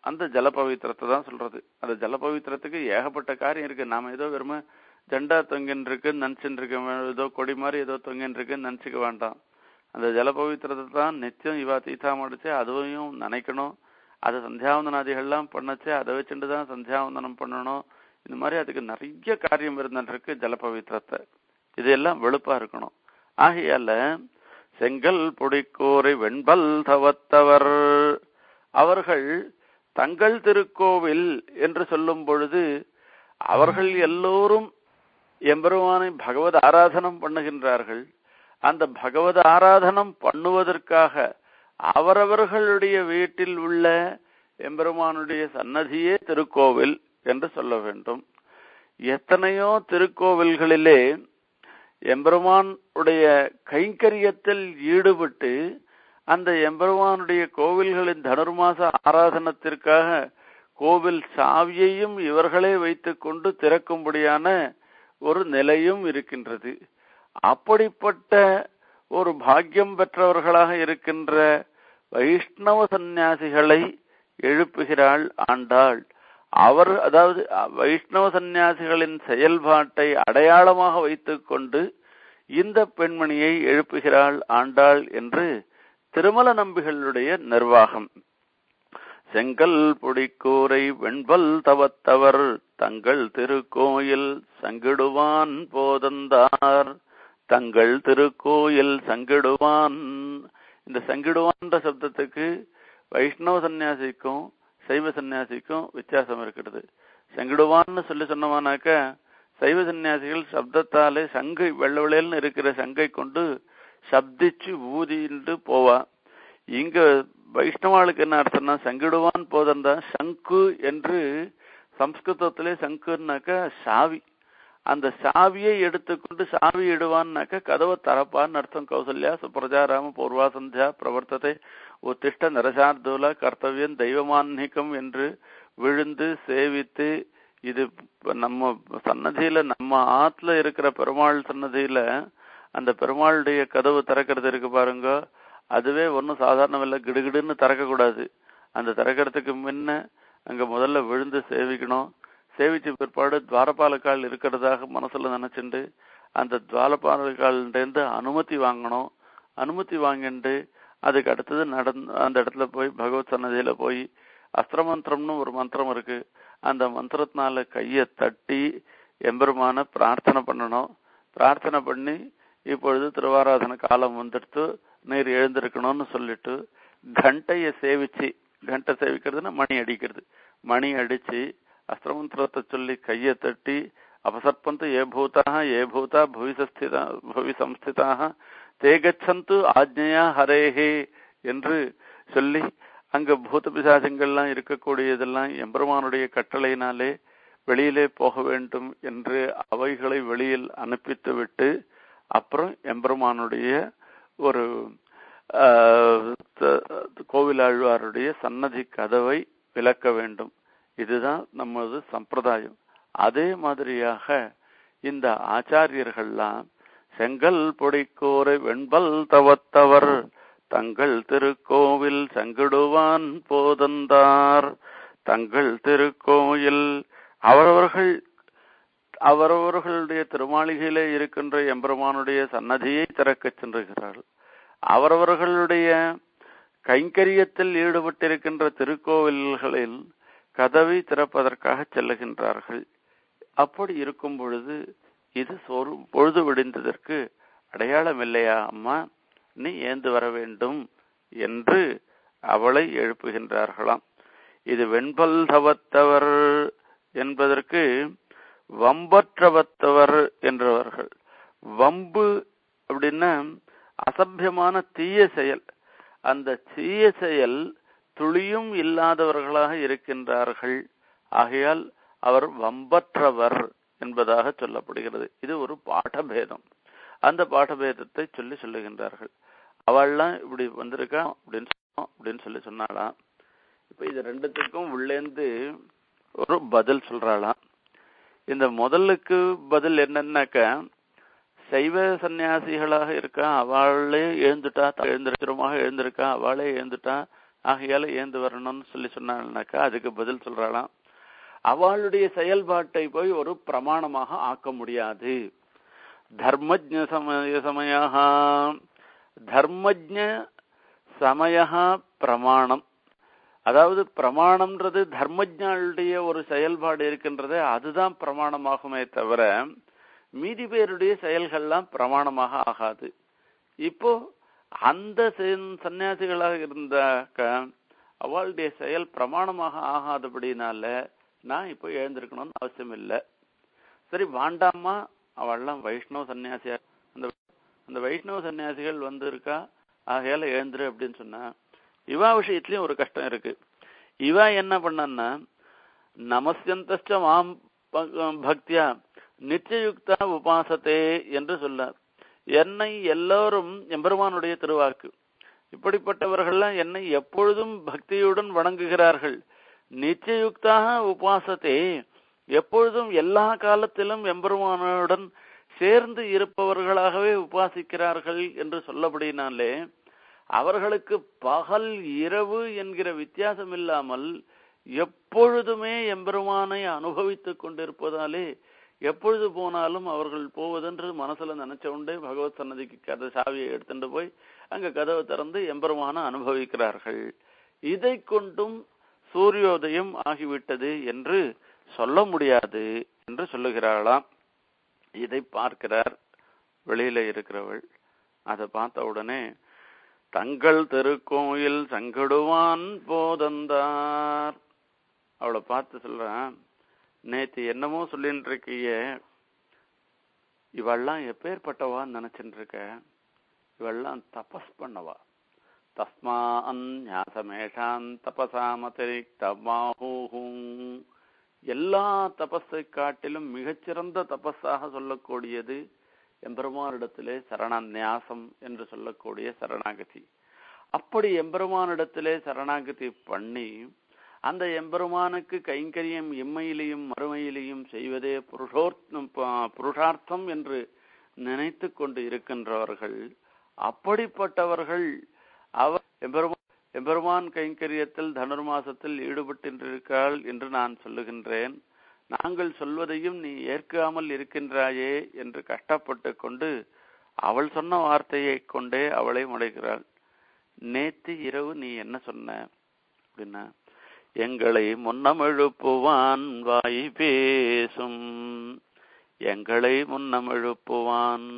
அந்த ஜல பவித்திரத்தை தான் சொல்றது அந்த ஜல பவித்திரத்துக்கு ஏகப்பட்ட காரியம் இருக்கு நாம ஏதோ வெறும ஜெண்டா தொங்கின் இருக்குன்னு நினைச்சுட்டு இருக்க ஏதோ கொடி மாதிரி ஏதோ தொங்கின் இருக்குன்னு நினைச்சுக்க வேண்டாம் அந்த ஜல பவித்திரத்தை தான் நித்தியம் இவா தீர்த்தம் அடிச்சு அதுவையும் நினைக்கணும் அது சந்தியாவந்தனாதிகள்லாம் பண்ணச்சு அதை வச்சுட்டு தான் சந்தியாவந்தனம் பண்ணணும் இந்த மாதிரி அதுக்கு நிறைய காரியம் இருந்துருக்கு ஜல பவித்திரத்தை இதெல்லாம் வெளுப்பா இருக்கணும் ஆகையால செங்கல் பொடிக்கூரை வெண்பல் தவத்தவர் அவர்கள் தங்கள் திருக்கோவில் என்று சொல்லும் பொழுது அவர்கள் எல்லோரும் எம்பெருமானை பகவத் ஆராதனம் பண்ணுகின்றார்கள் அந்த பகவத் ஆராதனம் பண்ணுவதற்காக அவரவர்களுடைய வீட்டில் உள்ள எம்பெருமானுடைய சன்னதியே திருக்கோவில் என்று சொல்ல வேண்டும் எத்தனையோ திருக்கோவில்களிலே எம்பெருமான் உடைய கைங்கரியத்தில் ஈடுபட்டு அந்த எம்பெருமானுடைய கோவில்களின் தனுர்மாச ஆராதனத்திற்காக கோவில் சாவியையும் இவர்களே வைத்துக் கொண்டு திறக்கும்படியான ஒரு நிலையும் இருக்கின்றது அப்படிப்பட்ட ஒரு பாக்கியம் பெற்றவர்களாக இருக்கின்ற வைஷ்ணவ சந்நியாசிகளை எழுப்புகிறாள் ஆண்டாள் அவர் அதாவது வைஷ்ணவ சந்நியாசிகளின் செயல்பாட்டை அடையாளமாக வைத்துக் கொண்டு இந்த பெண்மணியை எழுப்புகிறாள் ஆண்டாள் என்று திருமல நம்பிகளுடைய நிர்வாகம் செங்கல் பொடிக்கூரை வெண்பல் தவத்தவர் தங்கள் திருக்கோயில் சங்கிடுவான் போதந்தார் தங்கள் திருக்கோயில் சங்கிடுவான் இந்த சங்கிடுவான்ற சப்தத்துக்கு வைஷ்ணவ சந்நியாசிக்கும் சைவ சந்நியாசிக்கும் வித்தியாசம் இருக்கிறது சங்கிடுவான்னு சொல்லி சொன்னவானாக்க சைவ சந்நியாசிகள் சப்தத்தாலே சங்கை வெள்ள வெள்ளையல்னு இருக்கிற சங்கை கொண்டு சப்திச்சு ஊதிட்டு போவா இங்க வைஷ்ணவாளுக்கு என்ன அர்த்தம்னா சங்கிடுவான் போதந்தா சங்கு என்று சம்ஸ்கிருதத்திலே சங்குனாக்க சாவி அந்த சாவியை எடுத்துக்கொண்டு சாவி இடுவான்னாக்க கதவை தரப்பான்னு அர்த்தம் கௌசல்யா சுப்ரஜாராம பூர்வா சந்தியா பிரவர்த்தத்தை உத்திஷ்ட நரசார்தூல கர்த்தவியம் தெய்வமான்னிகம் என்று விழுந்து சேவித்து இது நம்ம சன்னதியில நம்ம ஆத்துல இருக்கிற பெருமாள் சன்னதியில அந்த பெருமாளுடைய கதவு திறக்கிறது இருக்கு பாருங்க அதுவே ஒன்றும் சாதாரணம் இல்லை கிடுகிடுன்னு திறக்கக்கூடாது அந்த திறக்கிறதுக்கு முன்ன அங்க முதல்ல விழுந்து சேவிக்கணும் சேவிச்ச பிற்பாடு துவாரபாலக்கால் இருக்கிறதாக மனசுல நினைச்சுண்டு அந்த துவாரபாலக்கால்டேருந்து அனுமதி வாங்கணும் அனுமதி வாங்கிட்டு அதுக்கு அடுத்தது நடந்து அந்த இடத்துல போய் பகவத் சன்னதியில போய் அஸ்திரமந்திரம்னு ஒரு மந்திரம் இருக்கு அந்த மந்திரத்தினால கைய தட்டி எம்பெருமான பிரார்த்தனை பண்ணணும் பிரார்த்தனை பண்ணி இப்பொழுது திருவாராதன காலம் வந்துடுத்து நீர் எழுந்திருக்கணும்னு சொல்லிட்டு கண்டைய சேவிச்சு கண்டை சேவிக்கிறதுன்னா மணி அடிக்கிறது மணி அடிச்சு அஸ்திரமந்திரத்தை சொல்லி கையை தட்டி அபசர்பந்து ஏ பூதாக ஏ பூதா புவி சஸ்திதா புவி சம்ஸ்திதாக தே கச்சந்து ஆஜ்ஞையா ஹரேஹே என்று சொல்லி அங்க பூத பிசாசங்கள்லாம் இருக்கக்கூடியதெல்லாம் எம்பெருமானுடைய கட்டளையினாலே வெளியிலே போக வேண்டும் என்று அவைகளை வெளியில் அனுப்பித்து விட்டு அப்புறம் எம்பெருமானுடைய ஒரு கோவிலாழ்வாருடைய சன்னதி கதவை விளக்க வேண்டும் இதுதான் நமது சம்பிரதாயம் அதே மாதிரியாக இந்த ஆச்சாரியர்கள்லாம் செங்கல் பொடிக்கோரை வெண்பல் தவத்தவர் தங்கள் திருக்கோவில் சங்கிடுவான் போதந்தார் தங்கள் திருக்கோயில் அவரவர்கள் அவரவர்களுடைய திருமாளிகையிலே இருக்கின்ற எம்பெருமானுடைய சன்னதியை திறக்கச் சென்றுகிறார்கள் அவரவர்களுடைய கைங்கரியத்தில் ஈடுபட்டிருக்கின்ற திருக்கோவில்களில் கதவை திறப்பதற்காக செல்லுகின்றார்கள் அப்படி இருக்கும் பொழுது இது சோறு பொழுது விடிந்ததற்கு அடையாளம் இல்லையா அம்மா நீ ஏந்து வர வேண்டும் என்று அவளை எழுப்புகின்றார்களாம் இது வெண்பல் தவத்தவர் என்பதற்கு வம்பற்றவத்தவர் என்றவர்கள் வம்பு அப்படின்னா அசபியமான தீய செயல் அந்த தீய செயல் துளியும் இல்லாதவர்களாக இருக்கின்றார்கள் ஆகையால் அவர் வம்பற்றவர் என்பதாக சொல்லப்படுகிறது இது ஒரு பாடபேதம் அந்த பாடபேதத்தை சொல்லி சொல்லுகின்றார்கள் அவள்லாம் இப்படி வந்திருக்கா அப்படின்னு சொன்னோம் அப்படின்னு சொல்லி சொன்னாலாம் இப்ப இது ரெண்டுத்துக்கும் உள்ளேந்து ஒரு பதில் சொல்றாளாம் இந்த முதலுக்கு பதில் என்னன்னாக்க சைவ சன்னியாசிகளாக இருக்கா அவளே எழுந்துட்டா எழுந்திருக்கிறமாக எழுந்திருக்கா அவளே எழுந்துட்டா ஆகையால ஏந்து வரணும்னு சொல்லி சொன்னாள்னாக்கா அதுக்கு பதில் சொல்றாளாம் அவளுடைய செயல்பாட்டை போய் ஒரு பிரமாணமாக ஆக்க முடியாது தர்மஜ சமய சமயா தர்மஜ சமய பிரமாணம் அதாவது பிரமாணம்ன்றது தர்மஜாளுடைய ஒரு செயல்பாடு இருக்கின்றது அதுதான் பிரமாணமாகுமே தவிர மீதி பேருடைய செயல்கள்லாம் பிரமாணமாக ஆகாது இப்போ அந்த சன்னியாசிகளாக இருந்தாக்க அவளுடைய செயல் பிரமாணமாக ஆகாதபடினால நான் இப்போ எழுந்திருக்கணும்னு அவசியம் இல்லை சரி வாண்டாமா அவள்லாம் வைஷ்ணவ சன்னியாசியா அந்த அந்த வைஷ்ணவ சன்னியாசிகள் வந்து இருக்கா ஆகையால எழுந்துரு அப்படின்னு சொன்னா இவா விஷயத்துலயும் ஒரு கஷ்டம் இருக்கு இவா என்ன பண்ணன்னா நமஸ்யந்தஸ்ட மாம் பக்தியா நித்தியயுக்தா உபாசத்தே என்று சொல்லார் என்னை எல்லோரும் எம்பெருமானுடைய திருவாக்கு இப்படிப்பட்டவர்கள்லாம் என்னை எப்பொழுதும் பக்தியுடன் வணங்குகிறார்கள் நித்தியயுக்தாக உபாசத்தே எப்பொழுதும் எல்லா காலத்திலும் எம்பெருமானுடன் சேர்ந்து இருப்பவர்களாகவே உபாசிக்கிறார்கள் என்று சொல்லபடினாலே அவர்களுக்கு பகல் இரவு என்கிற வித்தியாசம் இல்லாமல் எப்பொழுதுமே எம்பெருமானை அனுபவித்துக் கொண்டிருப்பதாலே எப்பொழுது போனாலும் அவர்கள் போவதென்று மனசுல நினைச்ச உண்டே பகவத் சன்னதிக்கு கதை சாவியை எடுத்துட்டு போய் அங்க கதவை திறந்து எம்பெருமான அனுபவிக்கிறார்கள் இதை கொண்டும் சூரியோதயம் ஆகிவிட்டது என்று சொல்ல முடியாது என்று சொல்லுகிறாளாம் இதை பார்க்கிறார் வெளியில இருக்கிறவள் அதை பார்த்த உடனே தங்கள் திருக்கோயில் சங்கடுவான் போதந்தார் அவளை பார்த்து சொல்றான் நேத்து என்னமோ சொல்லிட்டு இருக்கிய இவெல்லாம் எப்பேற்பட்டவான்னு நினைச்சுட்டு இருக்க இவெல்லாம் தபஸ் பண்ணவா தஸ்மா அந்யாசமேஷான் தபசாமதிரிக்தமாஹூஹும் எல்லா தபஸை காட்டிலும் மிகச்சிறந்த தபஸாக சொல்லக்கூடியது எம்பெருமானிடத்திலே சரணநியாசம் என்று சொல்லக்கூடிய சரணாகதி அப்படி எம்பெருமானிடத்திலே சரணாகதி பண்ணி அந்த எம்பெருமானுக்கு கைங்கரியம் இம்மையிலையும் மறுமையிலையும் செய்வதே புருஷோர்த்தம் புருஷார்த்தம் என்று நினைத்து கொண்டு இருக்கின்றவர்கள் அப்படிப்பட்டவர்கள் அவர் எம்பெருமான் எம்பெருமான் கைங்கரியத்தில் தனுர்மாசத்தில் ஈடுபட்டிருக்கிறாள் என்று நான் சொல்லுகின்றேன் நாங்கள் சொல்வதையும் நீ ஏற்காமல் இருக்கின்றாயே என்று கஷ்டப்பட்டு கொண்டு அவள் சொன்ன வார்த்தையை கொண்டே அவளை முடைகிறாள் நேத்து இரவு நீ என்ன சொன்ன அப்படின்னா எங்களை முன்னம் எழுப்புவான் வாய் பேசும் எங்களை முன்னம் எழுப்புவான்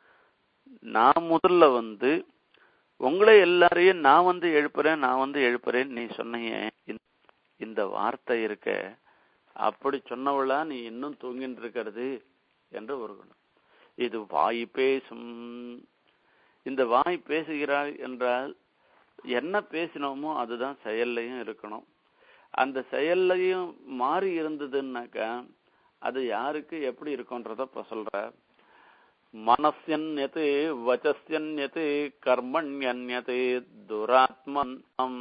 நான் முதல்ல வந்து உங்களை எல்லாரையும் நான் வந்து எழுப்புறேன் நான் வந்து எழுப்புறேன் நீ சொன்னீங்க இந்த வார்த்தை இருக்க அப்படி சொன்னவளா நீ இன்னும் தூங்கிட்டு இருக்கிறது என்று ஒரு குணம் இது வாய் பேசும் இந்த வாய் பேசுகிறாள் என்றால் என்ன பேசினோமோ அதுதான் செயல்லையும் இருக்கணும் அந்த செயல்லையும் மாறி இருந்ததுன்னாக்கா அது யாருக்கு எப்படி இருக்கும்ன்றத இப்ப சொல்ற மனசியன்யத்து வச்சஸ்யன்யத்து கர்மண்யன்யத்து துராத்மன்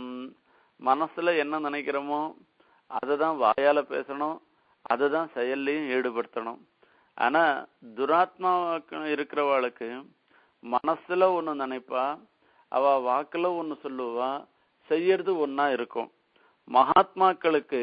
மனசுல என்ன நினைக்கிறோமோ அதுதான் வாயால பேசணும் அதுதான் செயல்லையும் ஈடுபடுத்தணும் ஆனா துராத்மா இருக்கிறவாளுக்கு மனசுல ஒண்ணு நினைப்பா அவ வாக்குல ஒண்ணு சொல்லுவா செய்யறது ஒன்னா இருக்கும் மகாத்மாக்களுக்கு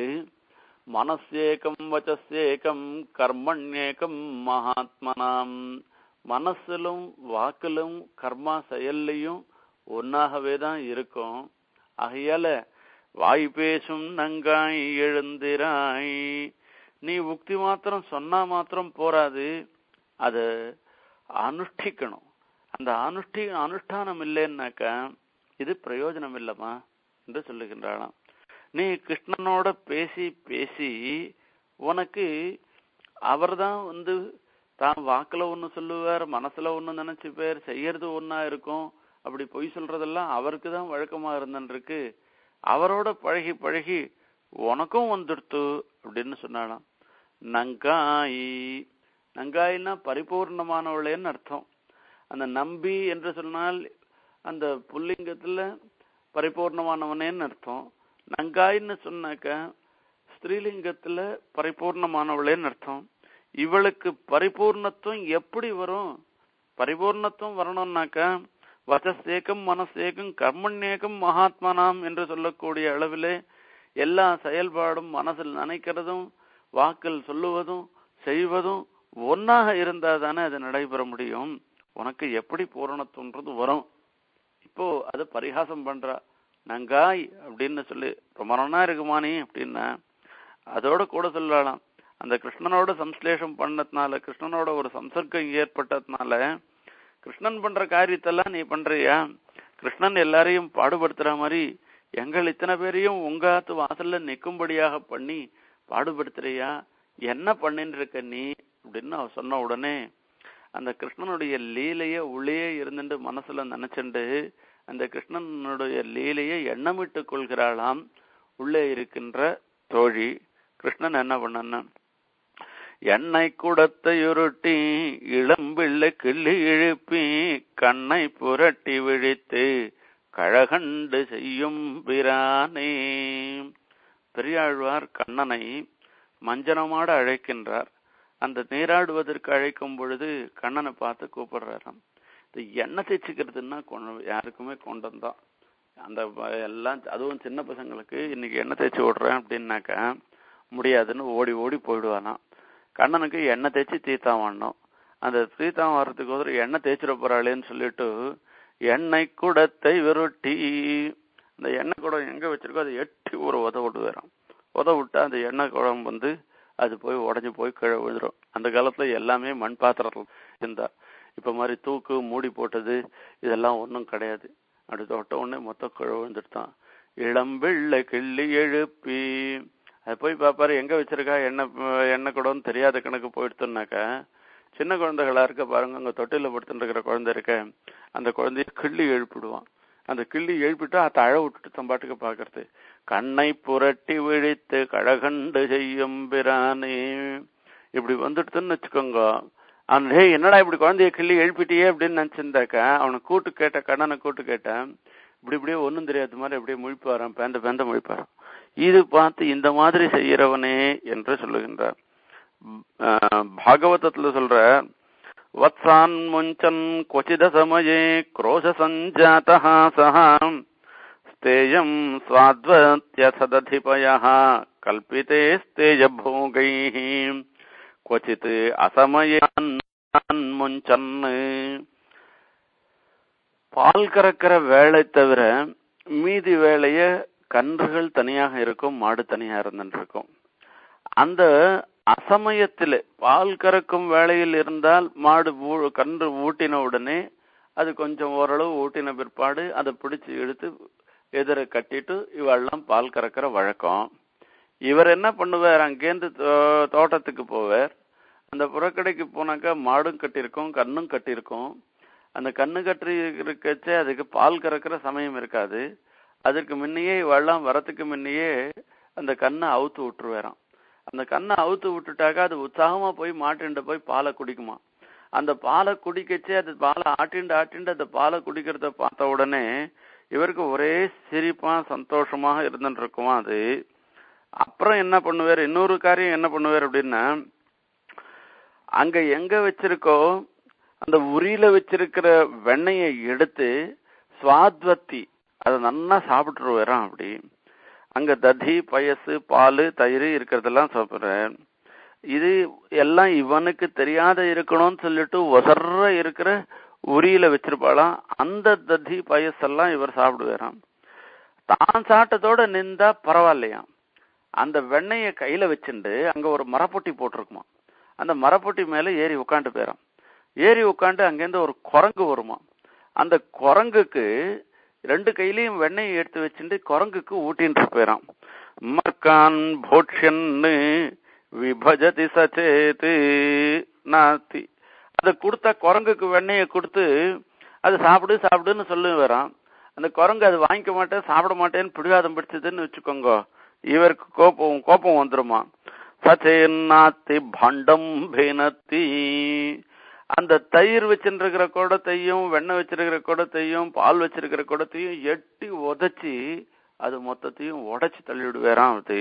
மனசேகம் வச்சசேகம் கர்மண்யேகம் மகாத்மனாம் மனசிலும் வாக்கிலும் கர்மா செயல்லையும் ஒன்னாகவே தான் இருக்கும் ஆகையால வாய் பேசும் நங்காய் எழுந்திராய் நீ உக்தி மாத்திரம் சொன்னா மாத்திரம் போராது அத அனுஷ்டிக்கணும் அந்த அனுஷ்டி அனுஷ்டானம் இல்லைன்னாக்கா இது பிரயோஜனம் இல்லம்மா என்று சொல்லுகின்றாளாம் நீ கிருஷ்ணனோட பேசி பேசி உனக்கு அவர்தான் வந்து தான் வாக்குல ஒண்ணு சொல்லுவார் மனசுல ஒண்ணு நினைச்சுப்பார் செய்யறது ஒன்னா இருக்கும் அப்படி பொய் சொல்றதெல்லாம் அவருக்கு தான் வழக்கமா இருந்துருக்கு அவரோட பழகி பழகி உனக்கும் வந்துடுத்து அப்படின்னு சொன்னாலாம் நங்காய் நங்காய்னா பரிபூர்ணமானவளேன்னு அர்த்தம் அந்த நம்பி என்று சொன்னால் அந்த புல்லிங்கத்துல பரிபூர்ணமானவனேன்னு அர்த்தம் நங்காய்ன்னு சொன்னாக்க ஸ்திரீலிங்கத்துல பரிபூர்ணமானவளேன்னு அர்த்தம் இவளுக்கு பரிபூர்ணத்துவம் எப்படி வரும் பரிபூர்ணத்துவம் வரணும்னாக்கா வசசேகம் மனசேகம் கர்மண்யேகம் மகாத்மனாம் என்று சொல்லக்கூடிய அளவிலே எல்லா செயல்பாடும் மனசில் நினைக்கிறதும் வாக்கில் சொல்லுவதும் செய்வதும் ஒன்னாக இருந்தா தானே அது நடைபெற முடியும் உனக்கு எப்படி பூரணத்துன்றது வரும் இப்போ அது பரிகாசம் பண்றா நங்காய் அப்படின்னு சொல்லி ரொம்ப நன்னா இருக்குமா நீ அப்படின்னா அதோட கூட சொல்லலாம் அந்த கிருஷ்ணனோட சம்ஸ்லேஷம் பண்ணதுனால கிருஷ்ணனோட ஒரு சம்சர்க்கம் ஏற்பட்டதுனால கிருஷ்ணன் பண்ற காரியத்தெல்லாம் நீ பண்றியா கிருஷ்ணன் எல்லாரையும் பாடுபடுத்துற மாதிரி எங்கள் இத்தனை பேரையும் உங்க ஆத்து வாசல்ல நிக்கும்படியாக பண்ணி பாடுபடுத்துறியா என்ன பண்ணின்னு இருக்க நீ அப்படின்னு அவ சொன்ன உடனே அந்த கிருஷ்ணனுடைய லீலைய உள்ளே இருந்துட்டு மனசுல நினைச்சுண்டு அந்த கிருஷ்ணனுடைய லீலையை எண்ணமிட்டுக் கொள்கிறாளாம் உள்ளே இருக்கின்ற தோழி கிருஷ்ணன் என்ன பண்ணன எண்ணெய் குடத்தை உருட்டி இளம்பிள்ளை கிள்ளி இழுப்பி கண்ணை புரட்டி விழித்து கழகண்டு செய்யும் பிரானே பெரியாழ்வார் கண்ணனை மஞ்சனமாட அழைக்கின்றார் அந்த நீராடுவதற்கு அழைக்கும் பொழுது கண்ணனை பார்த்து கூப்பிடுறாராம் இந்த எண்ணெய் தேய்ச்சிக்கிறதுன்னா கொண்டு யாருக்குமே கொண்டம் தான் அந்த ப- எல்லாம் அதுவும் சின்ன பசங்களுக்கு இன்னைக்கு எண்ணெய் தேய்ச்சி விடுறேன் அப்படின்னாக்கா முடியாதுன்னு ஓடி ஓடி போயிடுவானாம் கண்ணனுக்கு எண்ணெய் தேய்ச்சி தீர்த்தம் வாடணும் அந்த தீர்த்தம் வர்றதுக்கு ஒரு எண்ணெய் தேய்ச்சிட போறாளேன்னு சொல்லிட்டு எண்ணெய் குடத்தை விருட்டி அந்த எண்ணெய் குடம் எங்க வச்சிருக்கோ அதை எட்டி ஒரு உத விட்டு வரும் உத விட்டா அந்த எண்ணெய் குடம் வந்து அது போய் உடஞ்சி போய் கீழே விழுந்துரும் அந்த காலத்துல எல்லாமே மண் பாத்திரத்தில் இருந்தா இப்ப மாதிரி தூக்கு மூடி போட்டது இதெல்லாம் ஒண்ணும் கிடையாது அப்படி தொட்ட உடனே மொத்தம் கீழே விழுந்துட்டான் இளம்பிள்ளை கிள்ளி எழுப்பி அது போய் பாப்பாரு எங்க வச்சிருக்கா எண்ணெய் எண்ணெய் குடம்னு தெரியாத கணக்கு போயிடுத்துனாக்கா சின்ன குழந்தைகளா இருக்க பாருங்க அங்க தொட்டில படுத்துட்டு இருக்கிற குழந்தை இருக்க அந்த குழந்தைய கிள்ளி எழுப்பிடுவான் அந்த கிள்ளி எழுப்பிட்டு அதை அழ விட்டுட்டு தம்பாட்டுக்கு பாக்குறது கண்ணை புரட்டி விழித்து கழகண்டு செய்யும் பிரானே இப்படி வந்துடுதுன்னு வச்சுக்கோங்க அந்த "ஏய், என்னடா இப்படி குழந்தைய கிள்ளி எழுப்பிட்டியே அப்படின்னு நினைச்சிருந்தாக்கா அவனை கூட்டு கேட்ட கண்ணனை கூட்டு கேட்டேன் இப்படி இப்படியே ஒண்ணும் தெரியாத மாதிரி அப்படியே முழிப்பாரான் பேந்த பேந்த முழிப்பாரான் இது பார்த்து இந்த மாதிரி செய்யறவனே என்று சொல்லுகின்றார் ஆஹ் பாகவதத்துல சொல்ற வத்சான் முஞ்சன் கொச்சித சமயே क्रोश सञ्जातः सः स्तेयम् स्वाद्वत्यसदधिपयः कल्पिते स्तेजभोगैः क्वचित् असमयान् मुञ्चन् பால் கறக்கிற வேலை தவிர மீதி வேலைய கன்றுகள் தனியாக இருக்கும் மாடு தனியா இருந்துட்டு இருக்கும் அந்த அசமயத்திலே பால் கறக்கும் வேளையில் இருந்தால் மாடு ஊ- கன்று ஊட்டின உடனே அது கொஞ்சம் ஓரளவு ஊட்டின பிற்பாடு அதை பிடிச்சு இழுத்து எதிர கட்டிட்டு இவெல்லாம் பால் கறக்கிற வழக்கம் இவர் என்ன பண்ணுவார் அங்கேருந்து தோ- தோட்டத்துக்கு போவார் அந்த புறக்கடைக்கு போனாக்கா மாடும் கட்டியிருக்கும் கண்ணும் கட்டியிருக்கும் அந்த கண்ணு கட்டி இருக்கச்சே அதுக்கு பால் கறக்கிற சமயம் இருக்காது அதற்கு முன்னையே இவெல்லாம் வரத்துக்கு முன்னையே அந்த கண்ணை அவுத்து விட்டுருவாராம் அந்த கண்ணை அவுத்து விட்டுட்டாக்கா அது உற்சாகமா போய் மாட்டுண்ட போய் பாலை குடிக்குமா அந்த பாலை குடிக்கச்சே அது பாலை ஆட்டிண்டு ஆட்டிண்டு அந்த பாலை குடிக்கிறத பார்த்த உடனே இவருக்கு ஒரே சிரிப்பா சந்தோஷமாக இருந்துட்டு இருக்குமா அது அப்புறம் என்ன பண்ணுவார் இன்னொரு காரியம் என்ன பண்ணுவார் அப்படின்னா அங்க எங்க வச்சிருக்கோ அந்த உரியில வச்சிருக்கிற வெண்ணெயை எடுத்து சுவாத்வத்தி அதை நல்லா சாப்பிட்டுருவாராம் அப்படி அங்க ததி பயசு பால் தயிர் இருக்கிறதெல்லாம் சாப்பிடுறேன் இது எல்லாம் இவனுக்கு தெரியாத இருக்கணும்னு சொல்லிட்டு ஒசர்ற இருக்கிற உரியில வச்சிருப்பாளாம் அந்த ததி பயசெல்லாம் இவர் சாப்பிடுவாராம் தான் சாப்பிட்டதோட நின்றா பரவாயில்லையாம் அந்த வெண்ணெய கையில வச்சுண்டு அங்க ஒரு மரப்பொட்டி போட்டிருக்குமா அந்த மரப்பொட்டி மேல ஏறி உட்காந்து போயிறான் ஏறி உட்காந்து அங்கேருந்து ஒரு குரங்கு வருமா அந்த குரங்குக்கு ரெண்டு கையிலயும் வெண்ணெயை எடுத்து வச்சுட்டு குரங்குக்கு ஊட்டின்னு போயிறான் மர்கான் போட்சன்னு விபஜதி சச்சேத்து நாத்தி அதை கொடுத்தா குரங்குக்கு வெண்ணெயை கொடுத்து அது சாப்பிடு சாப்பிடுன்னு சொல்லி வரான் அந்த குரங்கு அது வாங்கிக்க மாட்டேன் சாப்பிட மாட்டேன்னு பிடிவாதம் பிடிச்சதுன்னு வச்சுக்கோங்க இவருக்கு கோபம் கோபம் வந்துருமா சச்சேன்னாத்தி பண்டம் பேனத்தி அந்த தயிர் வச்சிருக்கிற குடத்தையும் வெண்ணெய் வச்சிருக்கிற குடத்தையும் பால் வச்சிருக்கிற குடத்தையும் எட்டி உதைச்சி அது மொத்தத்தையும் உடைச்சு தள்ளிவிடுவேறாம் அது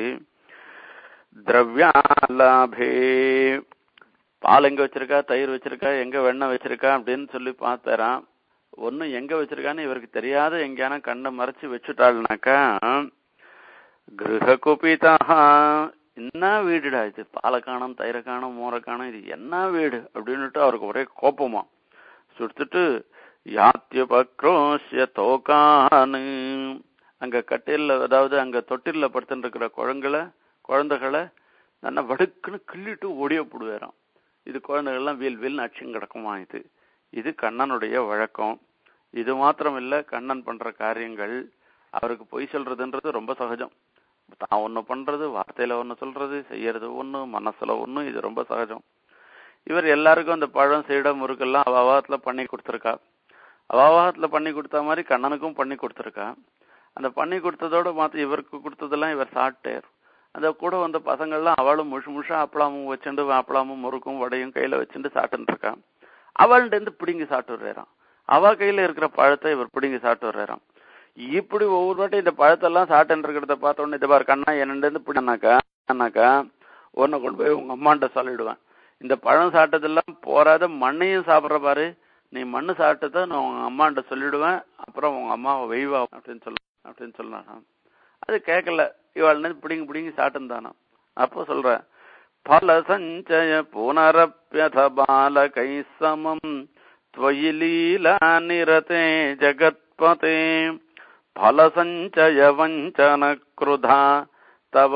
திரவியாலாபே பால் எங்க வச்சிருக்கா தயிர் வச்சிருக்கா எங்க வெண்ணெய் வச்சிருக்கா அப்படின்னு சொல்லி பார்த்தாராம் ஒண்ணு எங்க வச்சிருக்கான்னு இவருக்கு தெரியாத எங்கேயான கண்ணை மறைச்சு வச்சுட்டாள்னாக்கா கிரக குபிதா என்ன வீடுடா இது பாலை காணும் தயிரை காணும் மோரை காணும் இது என்ன வீடு அப்படின்னுட்டு அவருக்கு ஒரே கோபமா சுடுத்துட்டு யாத்தியபக்ரோஷ்ய தோக்கானு அங்க கட்டில அதாவது அங்க தொட்டில்ல படுத்துட்டு இருக்கிற குழந்தைகளை குழந்தைகளை நல்லா வடுக்குன்னு கிள்ளிட்டு ஓடிய போடுவாராம் இது குழந்தைகள்லாம் வீல் வீல் அச்சும் கிடக்குமா இது இது கண்ணனுடைய வழக்கம் இது மாத்திரம் இல்ல கண்ணன் பண்ற காரியங்கள் அவருக்கு பொய் சொல்றதுன்றது ரொம்ப சகஜம் தான் ஒண்ணு பண்றது வார்த்தையில ஒண்ணு சொல்றது செய்யறது ஒண்ணு மனசுல ஒண்ணு இது ரொம்ப சகஜம் இவர் எல்லாருக்கும் அந்த பழம் சீடம் முறுக்கெல்லாம் அவாவத்துல பண்ணி கொடுத்துருக்கா அவாவத்துல பண்ணி கொடுத்த மாதிரி கண்ணனுக்கும் பண்ணி கொடுத்துருக்கா அந்த பண்ணி கொடுத்ததோட மாத்த இவருக்கு கொடுத்ததெல்லாம் இவர் சாப்பிட்டார் அந்த கூட வந்த பசங்கள்லாம் அவளும் முஷு முஷா அப்பளாமும் வச்சுட்டு அப்பளாமும் முறுக்கும் வடையும் கையில வச்சுட்டு சாப்பிட்டுட்டு இருக்கா அவள்கிட்ட இருந்து பிடுங்கி சாப்பிட்டு வர்றான் அவ கையில இருக்கிற பழத்தை இவர் பிடுங்கி சாப்பிட்டு வர்றான் இப்படி ஒவ்வொரு வாட்டி இந்த பழத்தெல்லாம் சாப்பிட்டு இருக்கிறத பார்த்த உடனே இது பாரு கண்ணா என்னண்டு இருந்து பிடினாக்கா என்னக்கா உன்னை கொண்டு போய் உங்க அம்மாண்ட சொல்லிடுவேன் இந்த பழம் சாப்பிட்டதெல்லாம் போராத மண்ணையும் சாப்பிட்ற பாரு நீ மண்ணு சாப்பிட்டத நான் உங்க அம்மாண்ட சொல்லிடுவேன் அப்புறம் உங்க அம்மாவை வெய்வா அப்படின்னு சொல்ல அப்படின்னு சொன்னான் அது கேட்கல இவாள் பிடிங்கி பிடிங்கி சாப்பிட்டுந்தானா அப்போ சொல்ற பல சஞ்சய புனரப்பியத பாலகை சமம் त्वयि लीला निरते जगत्पते फलसञ्चय वञ्चन क्रुधा तव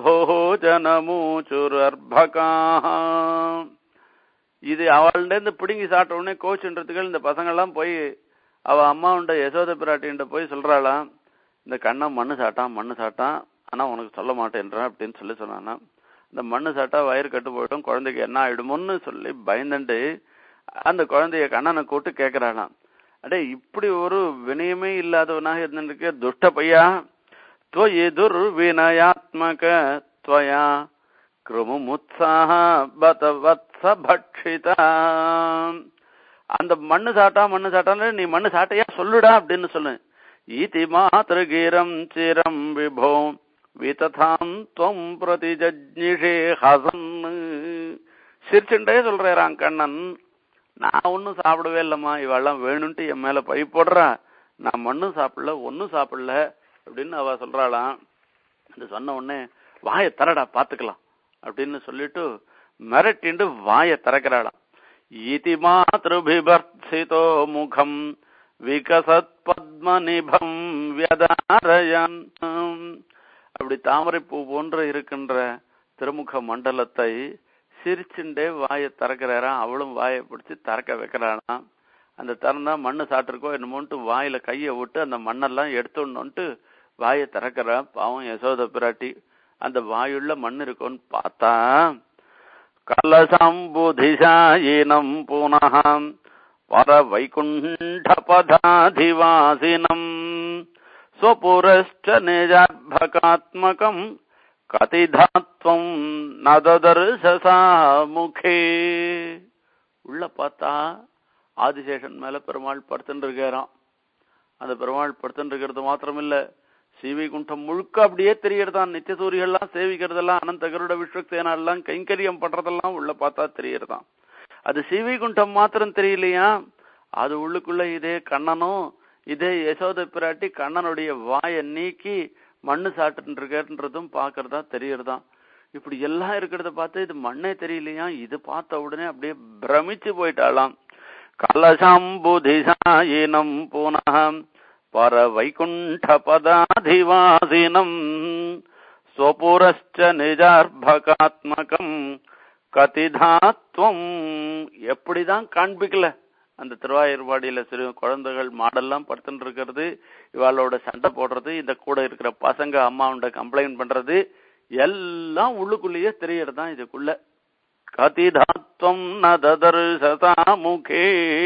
मृद्भोजनमूचुरर्भकाः இது அவள்கிட்ட பிடுங்கி சாப்பிட்ட உடனே கோச்சுன்றதுக்கு இந்த பசங்க எல்லாம் போய் அவ அம்மா உண்ட யசோத பிராட்டின்ட்ட போய் சொல்றாளாம் இந்த கண்ணன் மண்ணு சாட்டான் மண்ணு சாட்டான் ஆனா உனக்கு சொல்ல மாட்டேன்றான் அப்படின்னு சொல்லி சொன்னானா இந்த மண்ணு சாட்டா வயிறு கட்டு போயிடும் குழந்தைக்கு என்ன ஆயிடுமோன்னு சொல்லி பயந்துட்டு அந்த குழந்தைய கண்ணனை கூட்டு கேக்குறானாம் அடே இப்படி ஒரு வினயமே இல்லாதவனாக இருந்திருக்க துஷ்ட பையா துவயி துர்வினயாத்மக துவயா கிருமுமுத்சாக பத வத்ச பக்ஷிதா அந்த மண்ணு சாட்டா மண்ணு சாட்டான்னு நீ மண்ணு சாட்டையா சொல்லுடா அப்படின்னு சொல்லு ஈதி மாத்திருகீரம் சிரம் விபோ விததாம் துவம் பிரதி ஜஜ்னிஷே ஹசன் சிரிச்சுட்டே சொல்றான் கண்ணன் நான் ஒன்னும் சாப்பிடவே இல்லம்மா இவெல்லாம் வேணும்ட்டு என் மேல பை போடுறா நான் மண்ணும் சாப்பிடல ஒன்னும் சாப்பிடல அப்படின்னு அவ சொல்றாளாம் அது சொன்ன உடனே வாயை தரடா பாத்துக்கலாம் அப்படின்னு சொல்லிட்டு மிரட்டிண்டு வாயை திறக்கிறாளாம் இதி மாத்ருபிபர்சிதோ முகம் விகசத் பத்மநிபம் வியதாரயன் அப்படி தாமரை பூ போன்ற இருக்கின்ற திருமுக மண்டலத்தை சிரிச்சுண்டே வாயை திறக்கிறாராம் அவளும் வாயை பிடிச்சி திறக்க வைக்கிறாளாம் அந்த திறந்தா மண்ணு சாப்பிட்டுருக்கோ என்னமோன்ட்டு வாயில கையை விட்டு அந்த மண்ணெல்லாம் எடுத்துடணுன்ட்டு வாயை திறக்கிறா பாவம் யசோத பிராட்டி அந்த வாயுள்ள மண் இருக்கும்னு பார்த்தா கலசம்புதிசாயினம் புனகம் பர வைகுண்ட பதாதிவாசினம் ஸ்வபுரஸ்ட நிஜாத்மகாத்மகம் கதிதாத்வம் நததர்சசா முகே உள்ள பார்த்தா ஆதிசேஷன் மேல பெருமாள் படுத்துட்டு இருக்காராம் அந்த பெருமாள் படுத்துட்டு இருக்கிறது மாத்திரம் இல்ல ஸ்ரீவைகுண்டம் முழுக்க அப்படியே தெரியறதான் நித்திய சூரியெல்லாம் சேவிக்கிறதெல்லாம் அனந்த கருட விஸ்வக்சேனா எல்லாம் கைங்கரியம் பண்றதெல்லாம் உள்ள பார்த்தா தெரியறதான் அது ஸ்ரீவைகுண்டம் மாத்திரம் தெரியலையா அது உள்ளுக்குள்ள இதே கண்ணனும் இதே யசோத பிராட்டி கண்ணனுடைய வாயை நீக்கி மண்ணு சாப்பிட்டு இருக்கன்றதும் பாக்குறதா தெரியறதாம் இப்படி எல்லாம் இருக்கிறத பார்த்து இது மண்ணே தெரியலையா இது பார்த்த உடனே அப்படியே பிரமிச்சு போயிட்டாளாம் கலசம்புதிசாயினம் புனகம் பர வைகுண்ட பதாதிவாசினம் ஸ்வபுரஸ்ச நிஜார்பகாத்மகம் கதிதாத்வம் எப்படிதான் காண்பிக்கல அந்த திருவாயூர்பாடியில சிறு குழந்தைகள் மாடெல்லாம் படுத்துட்டு இருக்கிறது இவாளோட சண்டை போடுறது இந்த கூட இருக்கிற பசங்க அம்மாவுண்ட கம்ப்ளைண்ட் பண்றது எல்லாம் உள்ளுக்குள்ளேயே தெரியறதுதான் இதுக்குள்ள கதிதாத்வம் நததர்சதா முகே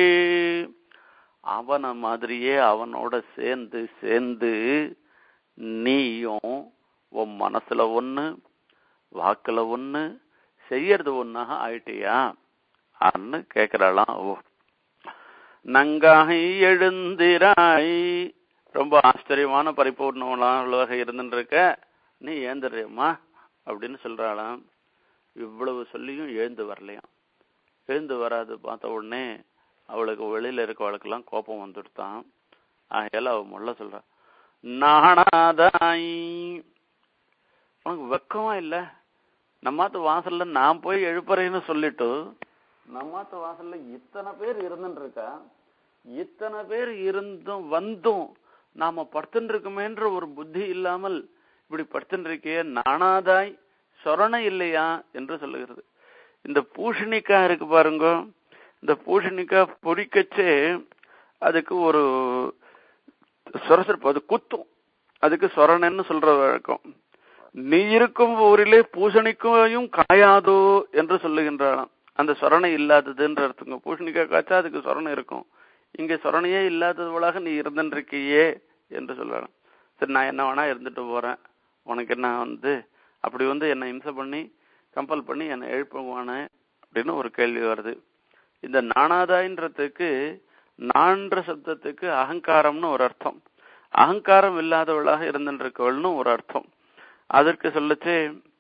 அவன மாதிரியே அவனோட சேர்ந்து சேர்ந்து நீயும் உன் மனசுல ஒண்ணு வாக்குல ஒண்ணு செய்யறது ஒன்னாக ஆயிட்டியா அன்னு கேக்குறாளாம் ஓ நங்காய் எழுந்திராய் ரொம்ப ஆச்சரியமான பரிபூர்ணமாக இருந்துட்டு இருக்க நீ ஏந்துடுறியம்மா அப்படின்னு சொல்றாளாம் இவ்வளவு சொல்லியும் எழுந்து வரலையாம் எழுந்து வராது பார்த்த உடனே அவளுக்கு வெளியில இருக்கவளுக்கெல்லாம் கோபம் வந்துடுத்தான் ஆகையால அவ முள்ள சொல்றா நாணாதாய் உனக்கு வெக்கமா இல்ல நம்மாத்து வாசல்ல நான் போய் எழுப்புறேன்னு சொல்லிட்டு நம்மாத்து வாசல்ல இத்தனை பேர் இருந்துட்டு இருக்கா இத்தனை பேர் இருந்தும் வந்தும் நாம படுத்துட்டு இருக்கோமேன்ற ஒரு புத்தி இல்லாமல் இப்படி படுத்துட்டு இருக்கே நாணாதாய் சொரணை இல்லையா என்று சொல்லுகிறது இந்த பூஷணிக்காய் இருக்கு பாருங்க இந்த பூஷணிக்காய் பொறிக்கச்சே அதுக்கு ஒரு சொரசொரப்பு அது குத்தும் அதுக்கு சொரணன்னு சொல்ற வழக்கம் நீ இருக்கும் ஊரிலே பூசணிக்காயும் காயாதோ என்று சொல்லுகின்றாளாம் அந்த சொரணை இல்லாததுன்ற அர்த்தங்க பூசணிக்காய் காய்ச்சா அதுக்கு சொரணை இருக்கும் இங்க சொரணையே இல்லாதவளாக நீ இருந்துருக்கியே என்று சொல்லலாம் சரி நான் என்ன வேணா இருந்துட்டு போறேன் உனக்கு என்ன வந்து அப்படி வந்து என்னை இம்சை பண்ணி கம்பல் பண்ணி என்னை எழுப்புவானே அப்படின்னு ஒரு கேள்வி வருது இந்த நாணாதாயின்றதுக்கு நான்ற சப்தத்துக்கு அகங்காரம்னு ஒரு அர்த்தம் அகங்காரம் இல்லாதவளாக இருந்துருக்கவள்னு ஒரு அர்த்தம் அதற்கு சொல்லச்சே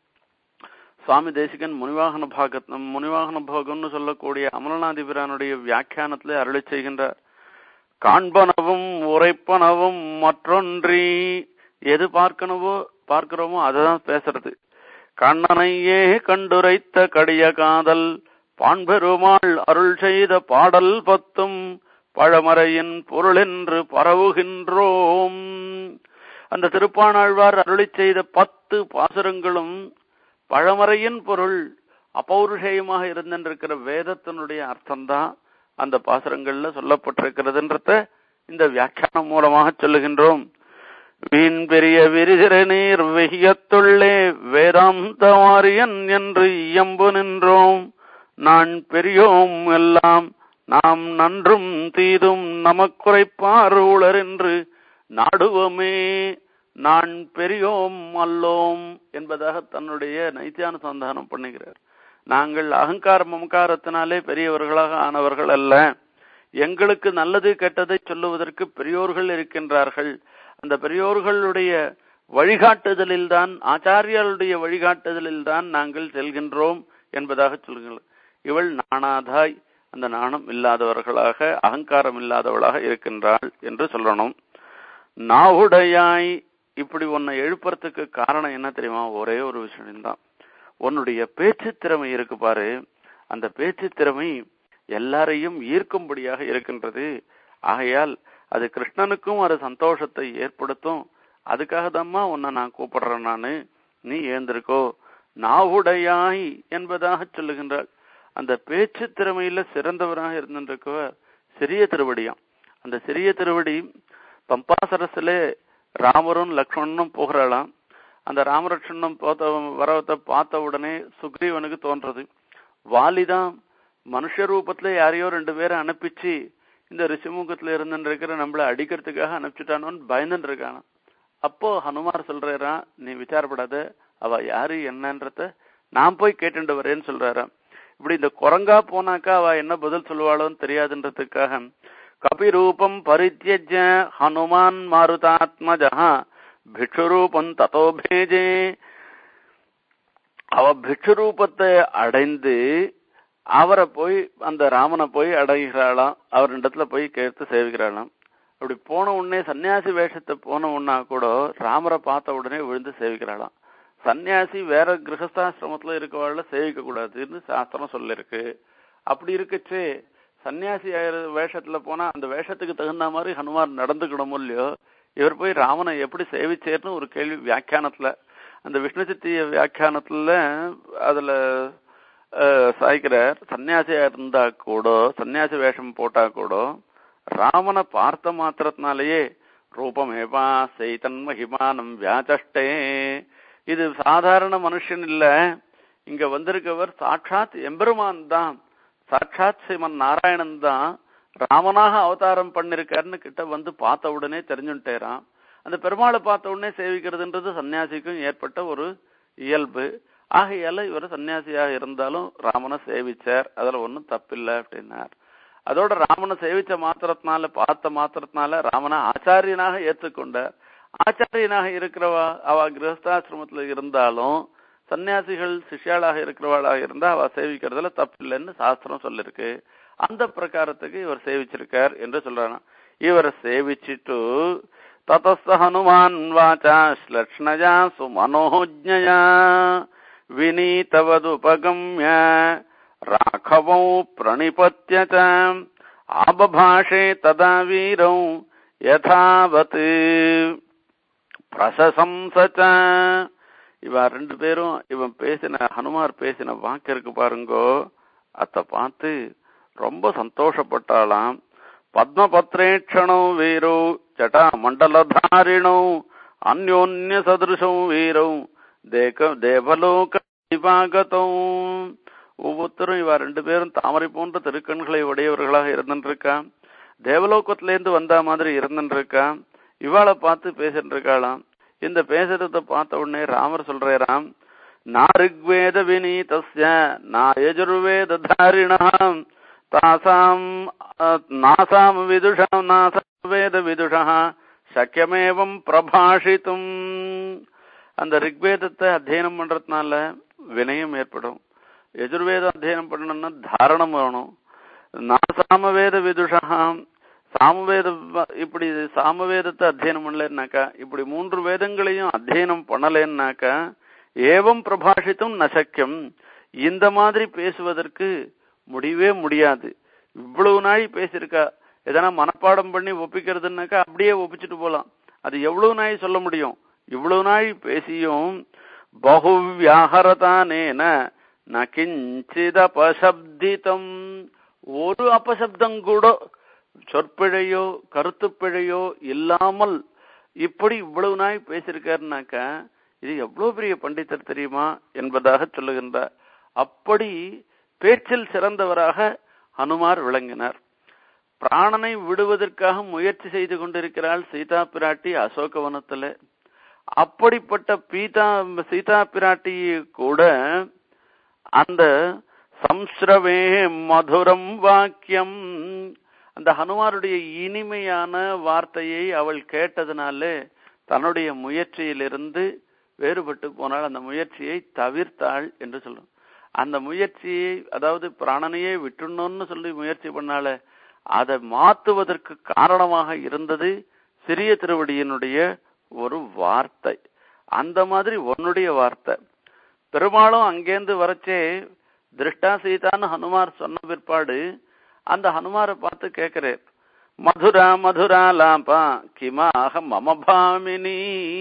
சுவாமி தேசிகன் முனிவாகன பாகத் முனிவாகன போகம்னு சொல்லக்கூடிய அமலநாதிபிரானுடைய வியாக்கியானத்திலே அருளி செய்கின்றார் காண்பனவும் உரைப்பனவும் மற்றொன்றி எது பார்க்கணுவோ பார்க்கிறோமோ அதுதான் பேசுறது கண்ணனையே கண்டுரைத்த கடிய காதல் பான்பெருமாள் அருள் செய்த பாடல் பத்தும் பழமறையின் பொருளென்று பரவுகின்றோம் அந்த திருப்பாணாழ்வார் அருளி செய்த பத்து பாசுரங்களும் பழமறையின் பொருள் அபௌருஷேயமாக இருந்திருக்கிற வேதத்தினுடைய அர்த்தம்தான் அந்த பாசுரங்கள்ல சொல்லப்பட்டிருக்கிறதுன்றத இந்த வியாக்கியானம் மூலமாக சொல்லுகின்றோம் வீண் பெரிய விரிதிர நீர் வெய்யத்துள்ளே வேதாந்த வாரியன் என்று இயம்பு நின்றோம் நான் பெரியோம் எல்லாம் நாம் நன்றும் தீதும் நமக்குறைப்பார் உளர் என்று நாடுவோமே நான் பெரியோம் அல்லோம் என்பதாக தன்னுடைய நைத்தியானுசந்தானம் பண்ணுகிறார் நாங்கள் அகங்கார மமகாரத்தினாலே பெரியவர்களாக ஆனவர்கள் அல்ல எங்களுக்கு நல்லது கெட்டதை சொல்லுவதற்கு பெரியோர்கள் இருக்கின்றார்கள் அந்த பெரியோர்களுடைய வழிகாட்டுதலில்தான் ஆச்சாரியர்களுடைய வழிகாட்டுதலில்தான் நாங்கள் செல்கின்றோம் என்பதாக சொல்லுங்கள் இவள் நாணாதாய் அந்த நாணம் இல்லாதவர்களாக அகங்காரம் இல்லாதவளாக இருக்கின்றாள் என்று சொல்லணும் நாவுடையாய் இப்படி உன்னை எழுப்புறதுக்கு காரணம் என்ன தெரியுமா ஒரே ஒரு விஷயம்தான் உன்னுடைய பேச்சு திறமை இருக்கு பாரு அந்த பேச்சு திறமை எல்லாரையும் ஈர்க்கும்படியாக இருக்கின்றது ஆகையால் அது கிருஷ்ணனுக்கும் அது சந்தோஷத்தை ஏற்படுத்தும் அதுக்காக தான்மா உன்னை நான் கூப்பிடுறேன் நானு நீ ஏந்திருக்கோ நாவுடையாய் என்பதாக சொல்லுகின்றாள் அந்த பேச்சு திறமையில சிறந்தவராக இருந்திருக்கவர் சிறிய திருவடியாம் அந்த சிறிய திருவடி பம்பாசரசிலே ராமரும் லக்ஷ்மணனும் போகிறாளாம் அந்த ராமலட்சுமணன் போத்த வரவத்தை பார்த்த உடனே சுக்ரீவனுக்கு தோன்றது வாலிதான் மனுஷ ரூபத்துல யாரையோ ரெண்டு பேரை அனுப்பிச்சு இந்த ரிஷிமுகத்துல இருந்துருக்கிற நம்மள அடிக்கிறதுக்காக அனுப்பிச்சுட்டானோன்னு பயந்துட்டு இருக்கானா அப்போ ஹனுமார் சொல்றாரா நீ விசாரப்படாத அவ யாரு என்னன்றத நான் போய் கேட்டுட்டு வரேன்னு சொல்றாராம் இப்படி இந்த குரங்கா போனாக்கா அவ என்ன பதில் சொல்லுவாளோன்னு தெரியாதுன்றதுக்காக கபிரூபம் பரித்தியஜ ஹனுமான் மாருதாத்மஜா பிக்ஷுரூபம் ததோ பேஜே அவ பிக்ஷுரூபத்தை அடைந்து அவரை போய் அந்த ராமனை போய் அடைகிறாளாம் அவர் இடத்துல போய் கேட்டு சேவிக்கிறாளாம் அப்படி போன உடனே சன்னியாசி வேஷத்தை போன உடனா கூட ராமரை பார்த்த உடனே விழுந்து சேவிக்கிறாளாம் சன்னியாசி வேற கிரகஸ்தாசிரமத்துல இருக்கவாழ்ல சேவிக்க கூடாதுன்னு சாஸ்திரம் சொல்லிருக்கு அப்படி இருக்குச்சே சன்னியாசி வேஷத்துல போனா அந்த வேஷத்துக்கு தகுந்த மாதிரி ஹனுமார் நடந்துக்கணுமோ இல்லையோ இவர் போய் ராமனை எப்படி சேவிச்சேர்னு ஒரு கேள்வி வியாக்கியானத்துல அந்த விஷ்ணு சித்திய வியாக்கியானத்துல அதுல சாய்க்கிறார் சன்னியாசியா இருந்தா கூட சன்னியாசி வேஷம் போட்டா கூட ராமனை பார்த்த மாத்திரத்தினாலேயே ரூபமேவா செய்தன் மகிமானம் வியாச்சஷ்டே இது சாதாரண மனுஷன் இல்ல இங்க வந்திருக்கவர் சாட்சாத் எம்பெருமான் தான் சாட்சாத் சிவன் நாராயணன் தான் ராமனாக அவதாரம் பண்ணிருக்காருன்னு கிட்ட வந்து பார்த்த உடனே தெரிஞ்சுட்டேரான் அந்த பெருமாளை பார்த்த உடனே சேவிக்கிறதுன்றது சன்னியாசிக்கும் ஏற்பட்ட ஒரு இயல்பு ஆகையால இவர் சன்னியாசியாக இருந்தாலும் ராமனை சேவிச்சார் அதுல ஒன்றும் தப்பில்லை அப்படின்னார் அதோட ராமனை சேவிச்ச மாத்திரத்தினால பார்த்த மாத்திரத்தினால ராமனை ஆச்சாரியனாக ஏற்றுக்கொண்டார் ஆச்சாரியனாக இருக்கிறவா அவ கிரகஸ்தாசிரமத்துல இருந்தாலும் சன்னியாசிகள் சிஷ்யாளாக இருக்கிறவாளாக இருந்தா அவ சேவிக்கிறதுல தப்பில்லைன்னு சாஸ்திரம் சொல்லிருக்கு அந்த பிரகாரத்துக்கு இவர் சேவிச்சிருக்கார் என்று சொல்றாங்க இவர் சேவிச்சிட்டு ததஸ்த ஹனுமான் வாச்சா ஸ்லக்ஷ்ணயா சுமனோஜயா வினீதவதுபகம்ய ராഘவௌ பிரணிபத்ய ச ஆபபாஷே ததா வீரௌ யதாவத் பிரசசம்சச்ச இவன் ரெண்டு பேரும் இவன் பேசின ஹனுமார் பேசின வாக்கு இருக்கு பாருங்கோ அத பார்த்து ரொம்ப சந்தோஷப்பட்டாளாம் பத்மபத்ரேட்சணோ வீரோ ஜட்டா மண்டலதாரிணோ அந்யோன்ய சதுருஷம் வீரோ தேக தேவலோக திவாகதோ ஒவ்வொருத்தரும் இவ ரெண்டு பேரும் தாமரை போன்ற திருக்கண்களை உடையவர்களாக இருந்துருக்கா தேவலோகத்திலேருந்து வந்த மாதிரி இருந்துருக்கா இவாளை பார்த்து பேசிட்டு இருக்காளாம் இந்த பேசுறத பார்த்த உடனே ராமர் சொல்றாராம் நா ரிக்வேத வினீதஸ்ய நா யஜுர்வேத தாரிணாம் தாசாம் அஹ், நாசாம் விதுஷாம் நாசாம் வேத விதுஷா சக்கியமேவம் பிரபாஷித்தும் அந்த ரிக்வேதத்தை அத்தியனம் பண்றதுனால வினயம் ஏற்படும் எஜுர்வேதம் அத்தியனம் பண்ணணும்னா தாரணம் வேணும் நான் சாமவேத விதுஷாம் சாமவேத இப்படி சாமவேதத்தை அத்தியனம் பண்ணலன்னாக்கா இப்படி மூன்று வேதங்களையும் அத்தியனம் பண்ணலன்னாக்கா ஏவம் பிரபாஷித்தும் நசக்கியம் இந்த மாதிரி பேசுவதற்கு முடியவே முடியாது இவ்வளவு நாள் பேசியிருக்கா எதனா மனப்பாடம் பண்ணி ஒப்பிக்கிறதுனாக்கா அப்படியே ஒப்பிச்சுட்டு போலாம் அது எவ்வளவு நாள் சொல்ல முடியும் இவ்வளவு நாள் பேசியும் பகு வியாகரதானேன ந கிஞ்சித அபசப்திதம் ஒரு அபசப்தம் கூட சொற்பிழையோ கருத்துப்பிழையோ இல்லாமல் இப்படி இவ்வளவு நாள் பேசியிருக்காருனாக்கா இது எவ்வளவு பெரிய பண்டிதர் தெரியுமா என்பதாக சொல்லுகின்றார் அப்படி பேச்சில் சிறந்தவராக ஹனுமார் விளங்கினார் பிராணனை விடுவதற்காக முயற்சி செய்து கொண்டிருக்கிறாள் சீதா பிராட்டி அசோகவனத்துல அப்படிப்பட்ட பீதா சீதா பிராட்டி கூட அந்த சம்ஸ்ரவே மதுரம் வாக்கியம் அந்த ஹனுமாருடைய இனிமையான வார்த்தையை அவள் கேட்டதுனாலே தன்னுடைய முயற்சியிலிருந்து வேறுபட்டு போனால் அந்த முயற்சியை தவிர்த்தாள் என்று சொல்லும் அந்த முயற்சியை அதாவது பிராணனையே விட்டுணும்னு சொல்லி முயற்சி பண்ணால அதை மாத்துவதற்கு காரணமாக இருந்தது சிறிய திருவடியினுடைய ஒரு வார்த்தை அந்த மாதிரி உன்னுடைய வார்த்தை பெரும்பாலும் அங்கேருந்து வரச்சே திருஷ்டா சீதான்னு ஹனுமார் சொன்ன பிற்பாடு அந்த ஹனுமாரை பார்த்து கேட்கிறார் மதுரா மதுரா லாபா கிமாக மம பாமினி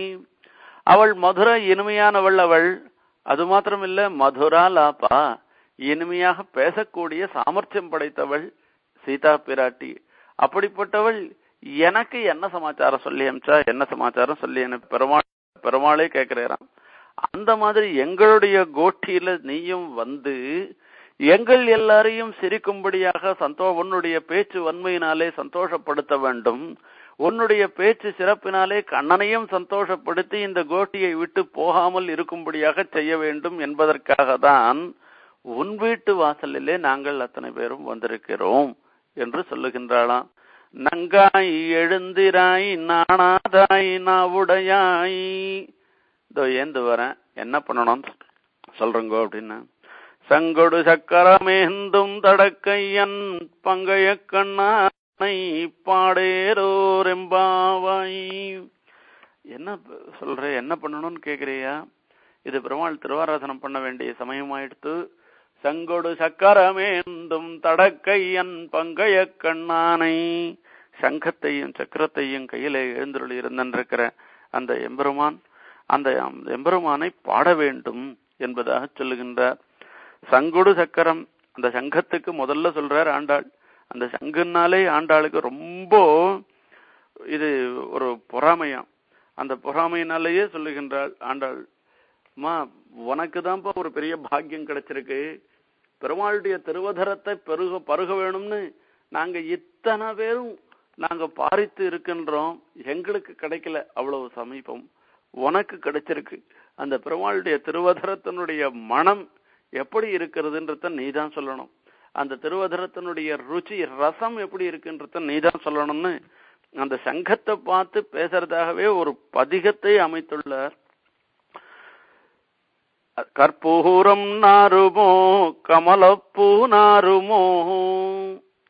அவள் மதுர இனிமையானவள் அவள் அது மாத்திரம் இல்ல மதுரா லாபா இனிமையாக பேசக்கூடிய சாமர்த்தியம் படைத்தவள் சீதா பிராட்டி அப்படிப்பட்டவள் எனக்கு என்ன சமாச்சாரம் சொல்லி அமிச்சா என்ன சமாச்சாரம் சொல்லி எனக்கு பெருமாள் பெருமாளே கேட்கிறாராம் அந்த மாதிரி எங்களுடைய கோஷ்டியில நீயும் வந்து எங்கள் எல்லாரையும் சிரிக்கும்படியாக சந்தோ உன்னுடைய பேச்சு வன்மையினாலே சந்தோஷப்படுத்த வேண்டும் உன்னுடைய பேச்சு சிறப்பினாலே கண்ணனையும் சந்தோஷப்படுத்தி இந்த கோஷ்டியை விட்டு போகாமல் இருக்கும்படியாக செய்ய வேண்டும் என்பதற்காக தான் உன் வீட்டு வாசலிலே நாங்கள் அத்தனை பேரும் வந்திருக்கிறோம் என்று சொல்லுகின்றாளாம் நங்காய் எழுந்திராய் நாணாதாய் நாவுடையாய் இதோ ஏந்து வரேன் என்ன பண்ணணும் சொல்றங்கோ அப்படின்னு சங்கொடு சக்கரமேந்தும் தடக்கையன் பங்கைய கண்ணானை பாடேரோரெம்பாவாய் என்ன சொல்ற என்ன பண்ணணும்னு கேக்குறியா இது பெருமாள் திருவாராதனம் பண்ண வேண்டிய சமயமாயிடுத்து சங்கொடு சக்கரமேந்தும் தடக்கையன் பங்கைய கண்ணானை சங்கத்தையும் சக்கரத்தையும் கையில எழுந்துள்ள இருந்திருக்கிற அந்த எம்பெருமான் அந்த எம்பெருமானை பாட வேண்டும் என்பதாக சொல்லுகின்றார் சங்குடு சக்கரம் அந்த சங்கத்துக்கு முதல்ல சொல்றார் ஆண்டாள் அந்த சங்குனாலே ஆண்டாளுக்கு ரொம்ப இது ஒரு பொறாமையாம் அந்த பொறாமையினாலேயே சொல்லுகின்றாள் ஆண்டாள் அம்மா உனக்கு தான்ப்பா ஒரு பெரிய பாக்கியம் கிடைச்சிருக்கு பெருமாளுடைய திருவதரத்தை பெருக பருக வேணும்னு நாங்க இத்தனை பேரும் நாங்க பாரித்து இருக்கின்றோம் எங்களுக்கு கிடைக்கல அவ்வளவு சமீபம் உனக்கு கிடைச்சிருக்கு அந்த பெருமாளுடைய திருவதரத்தினுடைய மனம் எப்படி இருக்கிறதுன்றத நீ தான் சொல்லணும் அந்த திருவதரத்தினுடைய ருச்சி ரசம் எப்படி இருக்குன்றத நீ தான் சொல்லணும்னு அந்த சங்கத்தை பார்த்து பேசுறதாகவே ஒரு பதிகத்தை அமைத்துள்ளார் கற்பூரம் நாருமோ கமலப்பூ நாருமோ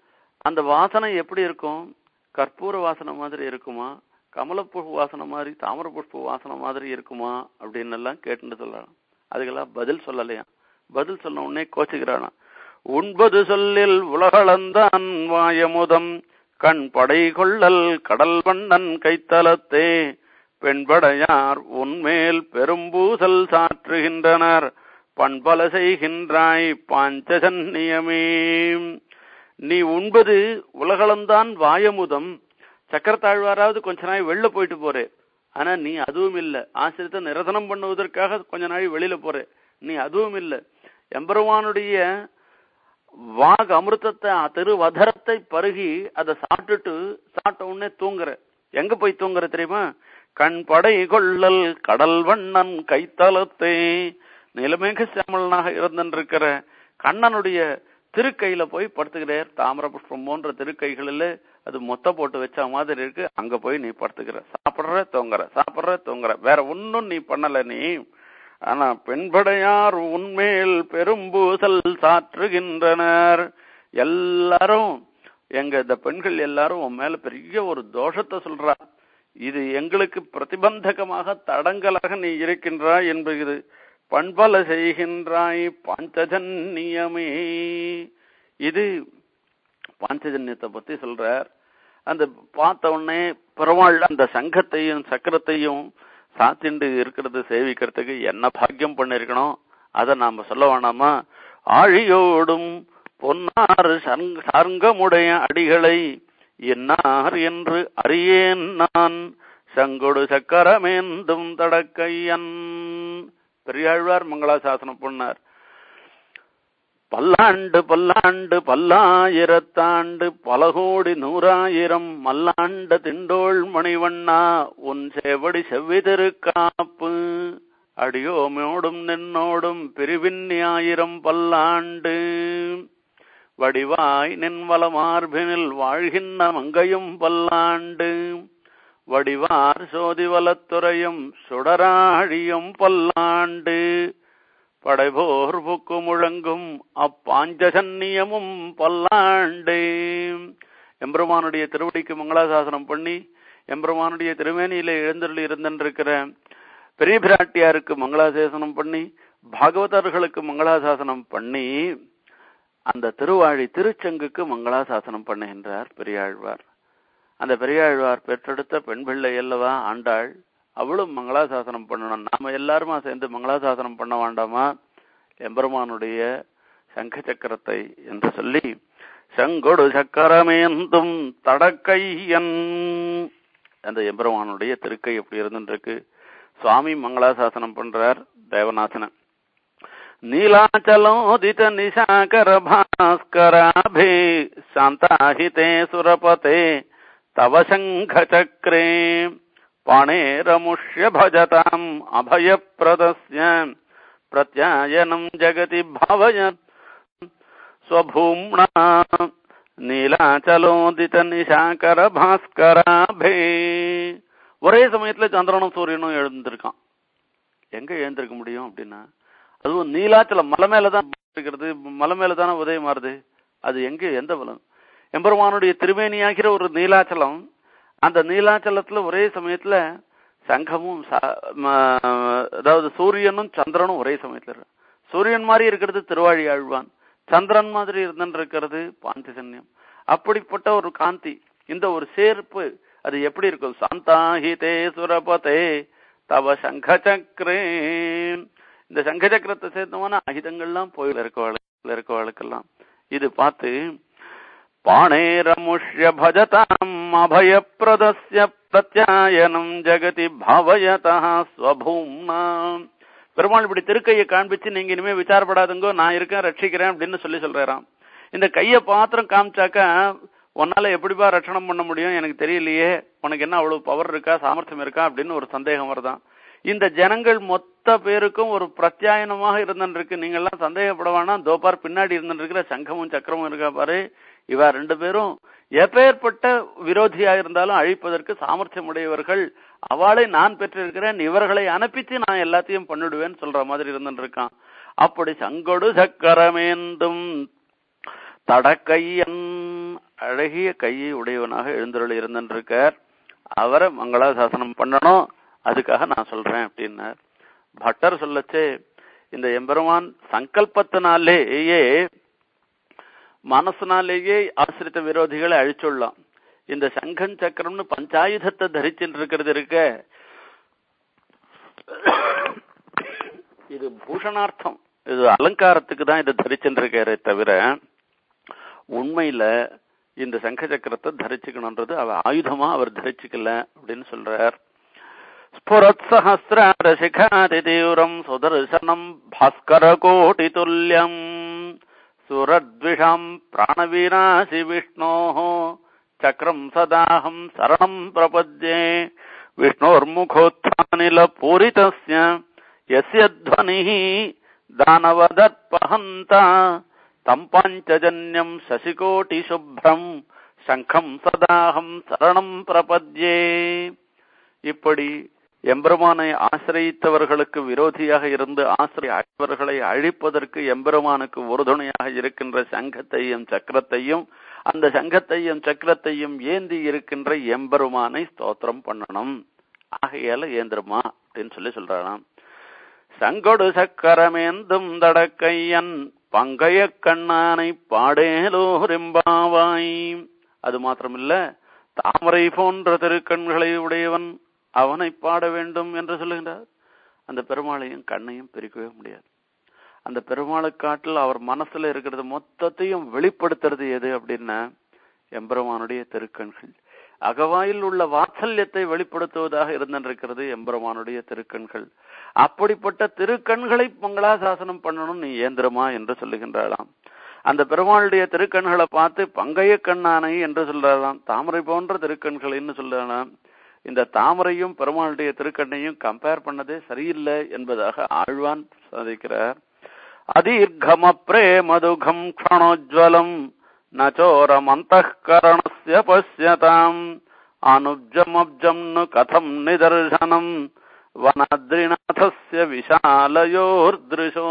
அந்த வாசனை எப்படி இருக்கும் கற்பூர வாசனை மாதிரி இருக்குமா கமலப்பூ வாசனை மாதிரி தாமர புஷ்ப வாசனை மாதிரி இருக்குமா அப்படின்னு எல்லாம் கேட்டுட்டு சொல்றான் அதுக்கெல்லாம் பதில் சொல்லலையா பதில் சொன்ன உடனே கோச்சுக்கிறானா உண்பது சொல்லில் உலகளந்தான் வாயமுதம் கண் படை கொள்ளல் கடல் வண்ணன் கைத்தலத்தே பெண்படையார் உன்மேல் பெரும்பூசல் சாற்றுகின்றனர் பண்பல செய்கின்றாய் பாஞ்சஜன்னியமே நீ உண்பது உலகளந்தான் வாயமுதம் சக்கரத்தாழ்வாராவது கொஞ்ச நாள் வெளில போயிட்டு போறே ஆனா நீ அதுவும் இல்ல ஆசிரியத்தை நிரசனம் பண்ணுவதற்காக கொஞ்ச நாள் வெளியில போறே நீ அதுவும் இல்ல எம்பெருமானுடைய வாக் அமிர்தத்தை திருவதரத்தை பருகி அதை சாப்பிட்டுட்டு சாப்பிட்ட உடனே தூங்குற எங்க போய் தூங்குற தெரியுமா கண் படை கொள்ளல் கடல் வண்ணன் கைத்தலத்தை நிலமேக சாமலனாக இருந்திருக்கிற கண்ணனுடைய திருக்கையில போய் படுத்துக்கிறார் தாமிர புஷ்பம் போன்ற திருக்கைகளில் அது மொத்த போட்டு வச்ச மாதிரி இருக்கு அங்க போய் நீ படுத்துக்கிற சாப்பிடுற தூங்குற சாப்பிடுற தூங்குற வேற ஒன்னும் நீ பண்ணல நீ ஆனா பெண்படையார் உன்மேல் பெரும்பூசல் சாற்றுகின்றனர் எல்லாரும் எங்க இந்த பெண்கள் எல்லாரும் உன் மேல பெரிய ஒரு தோஷத்தை சொல்றா இது எங்களுக்கு பிரதிபந்தகமாக தடங்கலாக நீ இருக்கின்றாய் என்பது பண்பல செய்கின்றாய் பாஞ்சஜன்யமே இது பாஞ்சஜன்யத்தை பத்தி சொல்றார் அந்த பார்த்த உடனே பெருமாள் அந்த சங்கத்தையும் சக்கரத்தையும் சாத்திண்டு இருக்கிறது சேவிக்கிறதுக்கு என்ன பாக்கியம் பண்ணிருக்கணும் அதை நாம சொல்ல வேணாமா ஆழியோடும் பொன்னாறு சங்கமுடைய அடிகளை என்னார் என்று அறியேன் நான் சங்கொடு சக்கரமேந்தும் தடக்கையன் பெரியாழ்வார் மங்களாசாசனம் பண்ணார் பல்லாண்டு பல்லாண்டு பல்லாயிரத்தாண்டு பல கோடி நூறாயிரம் மல்லாண்ட திண்டோள் மணிவண்ணா உன் சேவடி செவ்வி திருக்காப்பு அடியோமோடும் நின்னோடும் பிரிவின்னியாயிரம் பல்லாண்டு வடிவாய் நின்வல மார்பினில் வாழ்கின்ற மங்கையும் பல்லாண்டு வடிவார் சோதிவலத்துறையும் சுடராழியும் பல்லாண்டு படைபோர் புக்கு முழங்கும் அப்பாஞ்சசன்னியமும் பல்லாண்டு எம்பெருமானுடைய திருவடிக்கு மங்களாசாசனம் பண்ணி எம்பெருமானுடைய திருமேனியில எழுந்தருள் இருந்திருக்கிற பெரிய பிராட்டியாருக்கு மங்களாசாசனம் பண்ணி பாகவதர்களுக்கு மங்களாசாசனம் பண்ணி அந்த திருவாழி திருச்சங்குக்கு மங்களாசாசனம் பண்ணுகின்றார் பெரியாழ்வார் அந்த பெரியாழ்வார் பெற்றெடுத்த பெண் பிள்ளை அல்லவா ஆண்டாள் அவளும் மங்களாசாசனம் பண்ணணும் நாம எல்லாருமா சேர்ந்து மங்களாசாசனம் பண்ண வேண்டாமா எம்பெருமானுடைய சங்க சக்கரத்தை என்று சொல்லி சங்கொடு சக்கரமேந்தும் தடக்கையன் அந்த எம்பெருமானுடைய திருக்கை எப்படி இருந்துருக்கு சுவாமி மங்களாசாசனம் பண்றார் தேவநாசனன் நீலாச்சலோதித நிசாகர பாஸ்கராபே சாந்தாஹிதே சுரபதே தவ சங்கச்சக்ரே பாணேரமுஷ்ய பஜதாம் அபயப்பிரதஸ்ய பிரத்யாயனம் ஜகதி பாவய ஸ்வபூம்னா நீலாச்சலோதித நிசாகர பாஸ்கராபே ஒரே சமயத்துல சந்திரனும் சூரியனும் எழுந்திருக்கான் எங்க எழுந்திருக்க முடியும் அப்படின்னா அதுவும் நீலாச்சலம் மலை மேலதான் இருக்கிறது மலை மேலதானே உதயமாறுது அது எங்க எந்த பலம் எம்பெருமானுடைய திருமேனியாகிற ஒரு நீலாச்சலம் அந்த நீலாச்சலத்துல ஒரே சமயத்துல சங்கமும் அதாவது சூரியனும் சந்திரனும் ஒரே சமயத்துல இருக்கு சூரியன் மாதிரி இருக்கிறது திருவாழி ஆழ்வான் சந்திரன் மாதிரி இருந்துட்டு இருக்கிறது பாஞ்சஜன்யம் அப்படிப்பட்ட ஒரு காந்தி இந்த ஒரு சேர்ப்பு அது எப்படி இருக்கும் சாந்தாஹிதே சுரபதே தவ சங்க சக்கரே இந்த சங்க சக்கரத்தை சேர்த்தோம்னா அகிதங்கள்லாம் போய் இருக்கவாளுக்கு இருக்கவாளுக்கெல்லாம் இது பார்த்து பாணேரமுஷ்ய பஜதாம் அபயப்பிரதஸ்ய பிரத்யாயனம் ஜெகதி பாவயதா ஸ்வபூம்னா பெருமாள் இப்படி திருக்கையை காண்பிச்சு நீங்க இனிமே விசாரப்படாதுங்கோ நான் இருக்கேன் ரட்சிக்கிறேன் அப்படின்னு சொல்லி சொல்றாராம் இந்த கைய பாத்திரம் காமிச்சாக்கா உன்னால எப்படிப்பா ரட்சணம் பண்ண முடியும் எனக்கு தெரியலையே உனக்கு என்ன அவ்வளவு பவர் இருக்கா சாமர்த்தியம் இருக்கா அப்படின்னு ஒரு சந்தேகம் வருதான் இந்த ஜனங்கள் மொத்த பேருக்கும் ஒரு பிரத்யாயனமாக இருந்துருக்கு நீங்க எல்லாம் சந்தேகப்பட வேணாம் தோப்பார் பின்னாடி இருந்துருக்கிற சங்கமும் சக்கரமும் இருக்கா பாரு இவா ரெண்டு பேரும் எப்பேற்பட்ட விரோதியா இருந்தாலும் அழிப்பதற்கு சாமர்த்தியம் உடையவர்கள் அவளை நான் பெற்றிருக்கிறேன் இவர்களை அனுப்பிச்சு நான் எல்லாத்தையும் பண்ணிடுவேன்னு சொல்ற மாதிரி இருந்துட்டு இருக்கான் அப்படி சங்கொடு சக்கரமேந்தும் தடக்கையன் அழகிய கையை உடையவனாக எழுந்தருள் இருந்திருக்கார் அவரை மங்களாசாசனம் பண்ணணும் அதுக்காக நான் சொல்றேன் அப்படின்னார் பட்டர் சொல்லச்சே இந்த எம்பெருமான் சங்கல்பத்தினாலேயே மனசுனாலேயே ஆசிரித்த விரோதிகளை அழிச்சுடலாம் இந்த சங்கன் சக்கரம்னு பஞ்சாயுதத்தை தரிச்சுட்டு இருக்கிறது இருக்க இது பூஷணார்த்தம் இது அலங்காரத்துக்கு தான் இதை தரிச்சுட்டு இருக்காரே தவிர உண்மையில இந்த சங்க சக்கரத்தை தரிச்சுக்கணும்ன்றது அவ ஆயுதமா அவர் தரிச்சுக்கல அப்படின்னு சொல்றார் स्फुरत्सहस्रारशिखातितीव्रम् सुदर्शनम् भास्करकोटितुल्यम् सुरद्विषाम् प्राणविनाशि विष्णोः चक्रम् सदाहम् शरणम् प्रपद्ये विष्णोर्मुखोत्थानिलपूरितस्य यस्य ध्वनिः दानवदत्पहन्ता तम् पाञ्चजन्यम् शशिकोटिशुभ्रम् शङ्खम् सदाहम् शरणम् प्रपद्ये இப்படி எம்பெருமானை ஆசிரியத்தவர்களுக்கு விரோதியாக இருந்து ஆசிரிய அழிவர்களை அழிப்பதற்கு எம்பெருமானுக்கு உறுதுணையாக இருக்கின்ற சங்கத்தையும் சக்கரத்தையும் அந்த சங்கத்தையும் சக்கரத்தையும் ஏந்தி இருக்கின்ற எம்பெருமானை ஸ்தோத்திரம் பண்ணணும் ஆகையால ஏந்திரமா அப்படின்னு சொல்லி சொல்றாராம் சங்கொடு சக்கரமேந்தும் தடக்கையன் பங்கைய கண்ணானை பாடேலோரெம்பாவாய் அது மாத்திரமில்ல தாமரை போன்ற திருக்கண்களை உடையவன் அவனை பாட வேண்டும் என்று சொல்லுகின்றார் அந்த பெருமாளையும் கண்ணையும் பிரிக்கவே முடியாது அந்த பெருமாளுக்காட்டில் அவர் மனசுல இருக்கிறது மொத்தத்தையும் வெளிப்படுத்துறது எது அப்படின்னா எம்பெருமானுடைய திருக்கண்கள் அகவாயில் உள்ள வாத்சல்யத்தை வெளிப்படுத்துவதாக இருந்திருக்கிறது எம்பெருமானுடைய திருக்கண்கள் அப்படிப்பட்ட திருக்கண்களை மங்களாசாசனம் பண்ணணும் நீ ஏந்திரமா என்று சொல்லுகின்றாளாம் அந்த பெருமாளுடைய திருக்கண்களை பார்த்து பங்கைய கண்ணானை என்று சொல்றாராம் தாமரை போன்ற திருக்கண்கள்னு சொல்லலாம் இந்த தாமரையும் பெருமாளுடைய திருக்கண்ணையும் கம்பேர் பண்ணதே சரியில்லை என்பதாக ஆழ்வான் சாதிக்கிறார் அதீர்கம பிரேமதுகம் க்ஷணோஜ்வலம் நச்சோரமந்தகரணஸ்ய பசியதாம் அனுப்ஜமப்ஜம் நு கதம் நிதர்சனம் வனத்ரிநாதஸ்ய விஷாலயோர்திருஷோ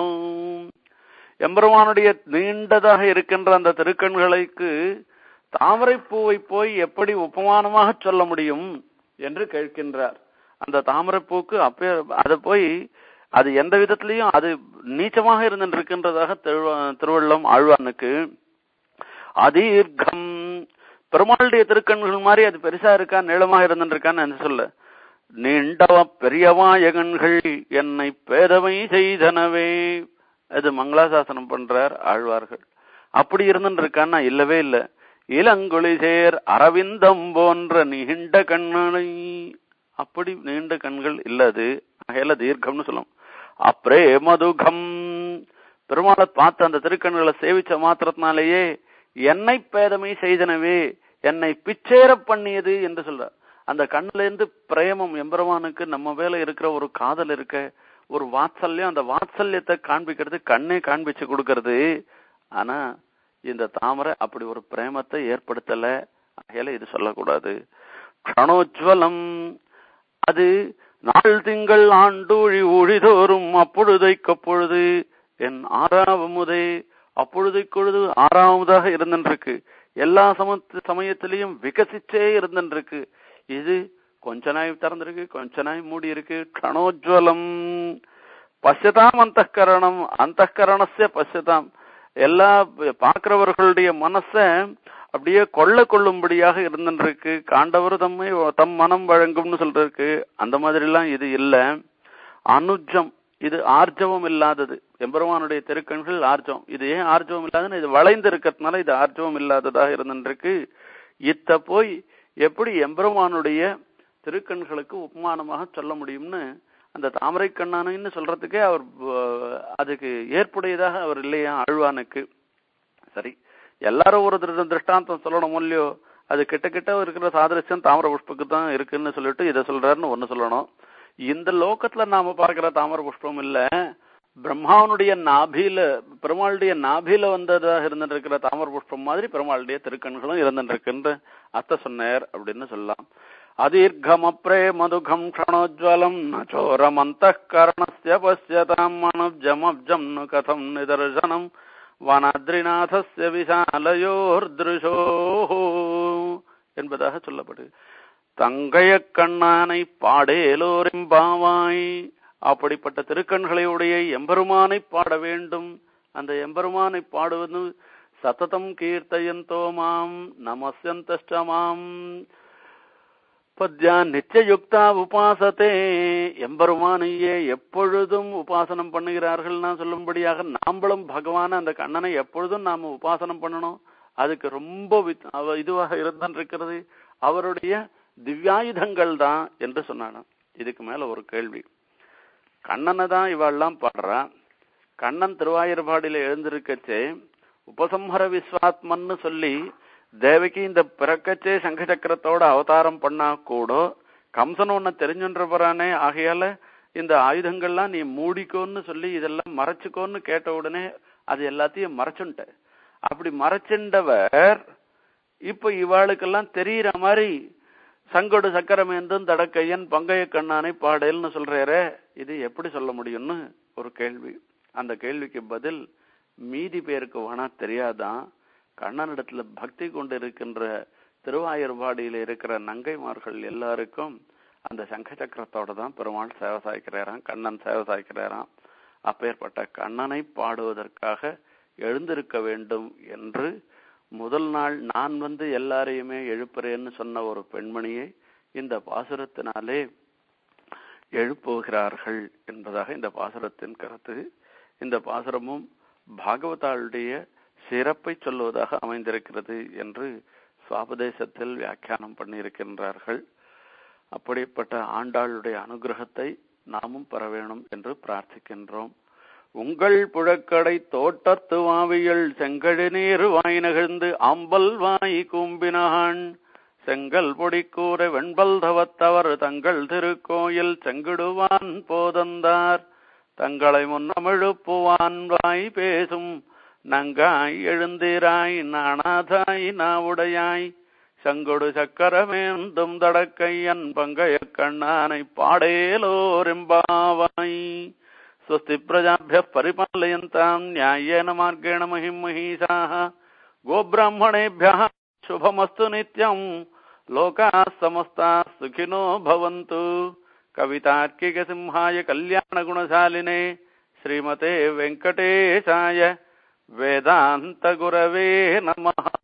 எம்பெருமானுடைய நீண்டதாக இருக்கின்ற அந்த திருக்கண்களுக்கு தாமரை பூவை போய் எப்படி உபமானமாக சொல்ல முடியும் என்று கேட்கின்றார் அந்த தாமரை பூக்கு அப்பே அதை போய் அது எந்த விதத்திலையும் அது நீச்சமாக இருக்கின்றதாக திருவள்ளம் ஆழ்வானுக்கு அதீர்க்கம் பெருமாளுடைய திருக்கண்கள் மாதிரி அது பெருசா இருக்கா நீளமாக இருந்துருக்கான்னு சொல்ல நீண்டவ பெரியவாயகன்கள் என்னை பேதமை செய்தனவே அது மங்களாசாசனம் பண்றார் ஆழ்வார்கள் அப்படி இருந்துருக்கான்னா இல்லவே இல்லை இளங்குழி சேர் அரவிந்தம் போன்ற நீண்ட கண்களை அப்படி நீண்ட கண்கள் இல்லது அகையில தீர்க்கம்னு சொல்லும் அப்ரே மதுகம் பெருமாளை பார்த்து அந்த திருக்கண்களை சேவிச்ச மாத்திரத்தினாலேயே என்னை பேதமை செய்தனவே என்னை பிச்சேர பண்ணியது என்று சொல்ற அந்த கண்ணுல இருந்து பிரேமம் எம்பெருமானுக்கு நம்ம மேல இருக்கிற ஒரு காதல் இருக்க ஒரு வாத்சல்யம் அந்த வாத்சல்யத்தை காண்பிக்கிறது கண்ணே காண்பிச்சு கொடுக்கறது ஆனா இந்த தாமரை அப்படி ஒரு பிரேமத்தை ஏற்படுத்தல ஆகையில இது சொல்லக்கூடாது கணோஜ்வலம் அது நாள் திங்கள் ஆண்டூழி ஊழிதோறும் அப்பொழுதைக்கப்பொழுது என் ஆறாவமுதே அப்பொழுதைக்கொழுது ஆறாவதாக இருந்துருக்கு எல்லா சம சமயத்திலையும் விகசிச்சே இருந்துருக்கு இது கொஞ்ச நாய் திறந்திருக்கு கொஞ்ச நாய் மூடி இருக்கு கணோஜ்வலம் பசியதாம் அந்த கரணம் அந்த கரணசிய பசியதாம் எல்லா பார்க்கிறவர்களுடைய மனச அப்படியே கொள்ள கொள்ளும்படியாக இருந்துருக்கு காண்டவர் தம்மை தம் மனம் வழங்கும்னு சொல்றதுக்கு அந்த மாதிரி எல்லாம் இது இல்ல அனுஜம் இது ஆர்ஜவம் இல்லாதது எம்பெருமானுடைய திருக்கண்கள் ஆர்ஜவம் இது ஏன் ஆர்ஜவம் இல்லாதுன்னு இது வளைந்து இருக்கிறதுனால இது ஆர்ஜவம் இல்லாததாக இருந்துருக்கு இத்த போய் எப்படி எம்பெருமானுடைய திருக்கண்களுக்கு உபமானமாக சொல்ல முடியும்னு அந்த தாமரை கண்ணானன்னு சொல்றதுக்கே அவர் அதுக்கு ஏற்புடையதாக அவர் இல்லையா ஆழ்வானுக்கு சரி எல்லாரும் ஒரு திருஷ்டாந்தம் சொல்லணும் இல்லையோ அது கிட்ட கிட்ட இருக்கிற சாதரிசம் தாமர புஷ்பக்கு தான் இருக்குன்னு சொல்லிட்டு இதை சொல்றாருன்னு ஒண்ணு சொல்லணும் இந்த லோகத்துல நாம பார்க்கிற தாமர புஷ்பம் இல்ல பிரம்மாவனுடைய நாபில பெருமாளுடைய நாபில வந்ததாக இருந்துருக்கிற தாமர புஷ்பம் மாதிரி பெருமாளுடைய திருக்கண்களும் இருந்துருக்குன்ற அர்த்த சொன்னார் அப்படின்னு சொல்லலாம் அதீர்கமப்ரே மதுகம் க்ஷணோஜ்வலம் நச்சோரமந்த கரணஸ்ய பசியதாம் மனுஜமப்ஜம் நு கதம் நிதர்சனம் வனாத்ரிநாதஸ்ய விசாலயோர்திருஷோ என்பதாக சொல்லப்படுது தங்கைய கண்ணானை பாடேலோரெம்பாவாய் அப்படிப்பட்ட திருக்கண்களை உடைய எம்பெருமானை பாட வேண்டும் அந்த எம்பெருமானை பாடுவது சததம் கீர்த்தயந்தோ மாம் நமஸ்யந்தஷ்டமாம் பத்யா நித்தியயுக்தா உபாசத்தே எம்பெருமானையே எப்பொழுதும் உபாசனம் பண்ணுகிறார்கள்னா சொல்லும்படியாக நாம்பளும் பகவான அந்த கண்ணனை எப்பொழுதும் நாம உபாசனம் பண்ணணும் அதுக்கு ரொம்ப வித்- அவ- இதுவாக இருந்திருக்கிறது அவருடைய திவ்யாயுதங்கள் தான் என்று சொன்னாங்க இதுக்கு மேல ஒரு கேள்வி கண்ணனை தான் இவெல்லாம் பாடுறா கண்ணன் திருவாயூர்பாடியில எழுந்திருக்கச்சே உபசம்ஹர விஸ்வாத்மன்னு சொல்லி தேவகி இந்த பிறக்கச்சே சங்க சக்கரத்தோட அவதாரம் பண்ணா கூட கம்சன் உன்னை தெரிஞ்சுன்ற போறானே ஆகையால இந்த ஆயுதங்கள்லாம் நீ மூடிக்கோன்னு சொல்லி இதெல்லாம் மறைச்சுக்கோன்னு கேட்ட உடனே அது எல்லாத்தையும் மறைச்சுட்ட அப்படி மறைச்சின்றவர் இப்ப இவாளுக்கெல்லாம் தெரியற மாதிரி சங்கொடு சக்கரமேந்தும் தடக்கையன் பங்கைய கண்ணானை பாடல்னு சொல்றாரே இது எப்படி சொல்ல முடியும்னு ஒரு கேள்வி அந்த கேள்விக்கு பதில் மீதி பேருக்கு வேணா தெரியாதான் கண்ணனிடத்துல பக்தி கொண்டு இருக்கின்ற திருவாயூர்பாடியில இருக்கிற நங்கைமார்கள் எல்லாருக்கும் அந்த சங்க சக்கரத்தோட தான் பெருமாள் சேவை சாய்க்கிறாராம் கண்ணன் சேவை சாய்க்கிறாராம் அப்பேற்பட்ட கண்ணனை பாடுவதற்காக எழுந்திருக்க வேண்டும் என்று முதல் நாள் நான் வந்து எல்லாரையுமே எழுப்புறேன்னு சொன்ன ஒரு பெண்மணியை இந்த பாசுரத்தினாலே எழுப்புகிறார்கள் என்பதாக இந்த பாசுரத்தின் கருத்து இந்த பாசுரமும் பாகவதாளுடைய சிறப்பை சொல்லுவதாக அமைந்திருக்கிறது என்று சுவாபதேசத்தில் வியாக்கியானம் பண்ணியிருக்கின்றார்கள் அப்படிப்பட்ட ஆண்டாளுடைய அனுகிரகத்தை நாமும் பெற வேணும் என்று பிரார்த்திக்கின்றோம் உங்கள் புழக்கடை தோட்டத்து வாவியல் செங்கழு நீர் வாய் நகர்ந்து அம்பல் வாய் கூம்பினான் செங்கல் பொடிக்கூற வெண்பல் தவத்தவர் தங்கள் திருக்கோயில் செங்கிடுவான் போதந்தார் தங்களை முன்னமிழுப்புவான் வாய் பேசும் நங்காய் எழுந்திராய் நாணாதாய் நாவுடையாய் சங்கொடு சக்கரமேந்தும் தடக்கையன் பங்கைய கண்ணானை பாடேலோரெம்பாவாய் स्वस्ति प्रजाभ्यः परिपालयन्ताम् न्याय्येन मार्गेण महिम् महिषाः गोब्राह्मणेभ्यः शुभमस्तु नित्यम् लोकाः समस्ताः सुखिनो भवन्तु कवितार्किकसिंहाय कल्याणगुणशालिने श्रीमते वेङ्कटेशाय वेदान्तगुरवे नमः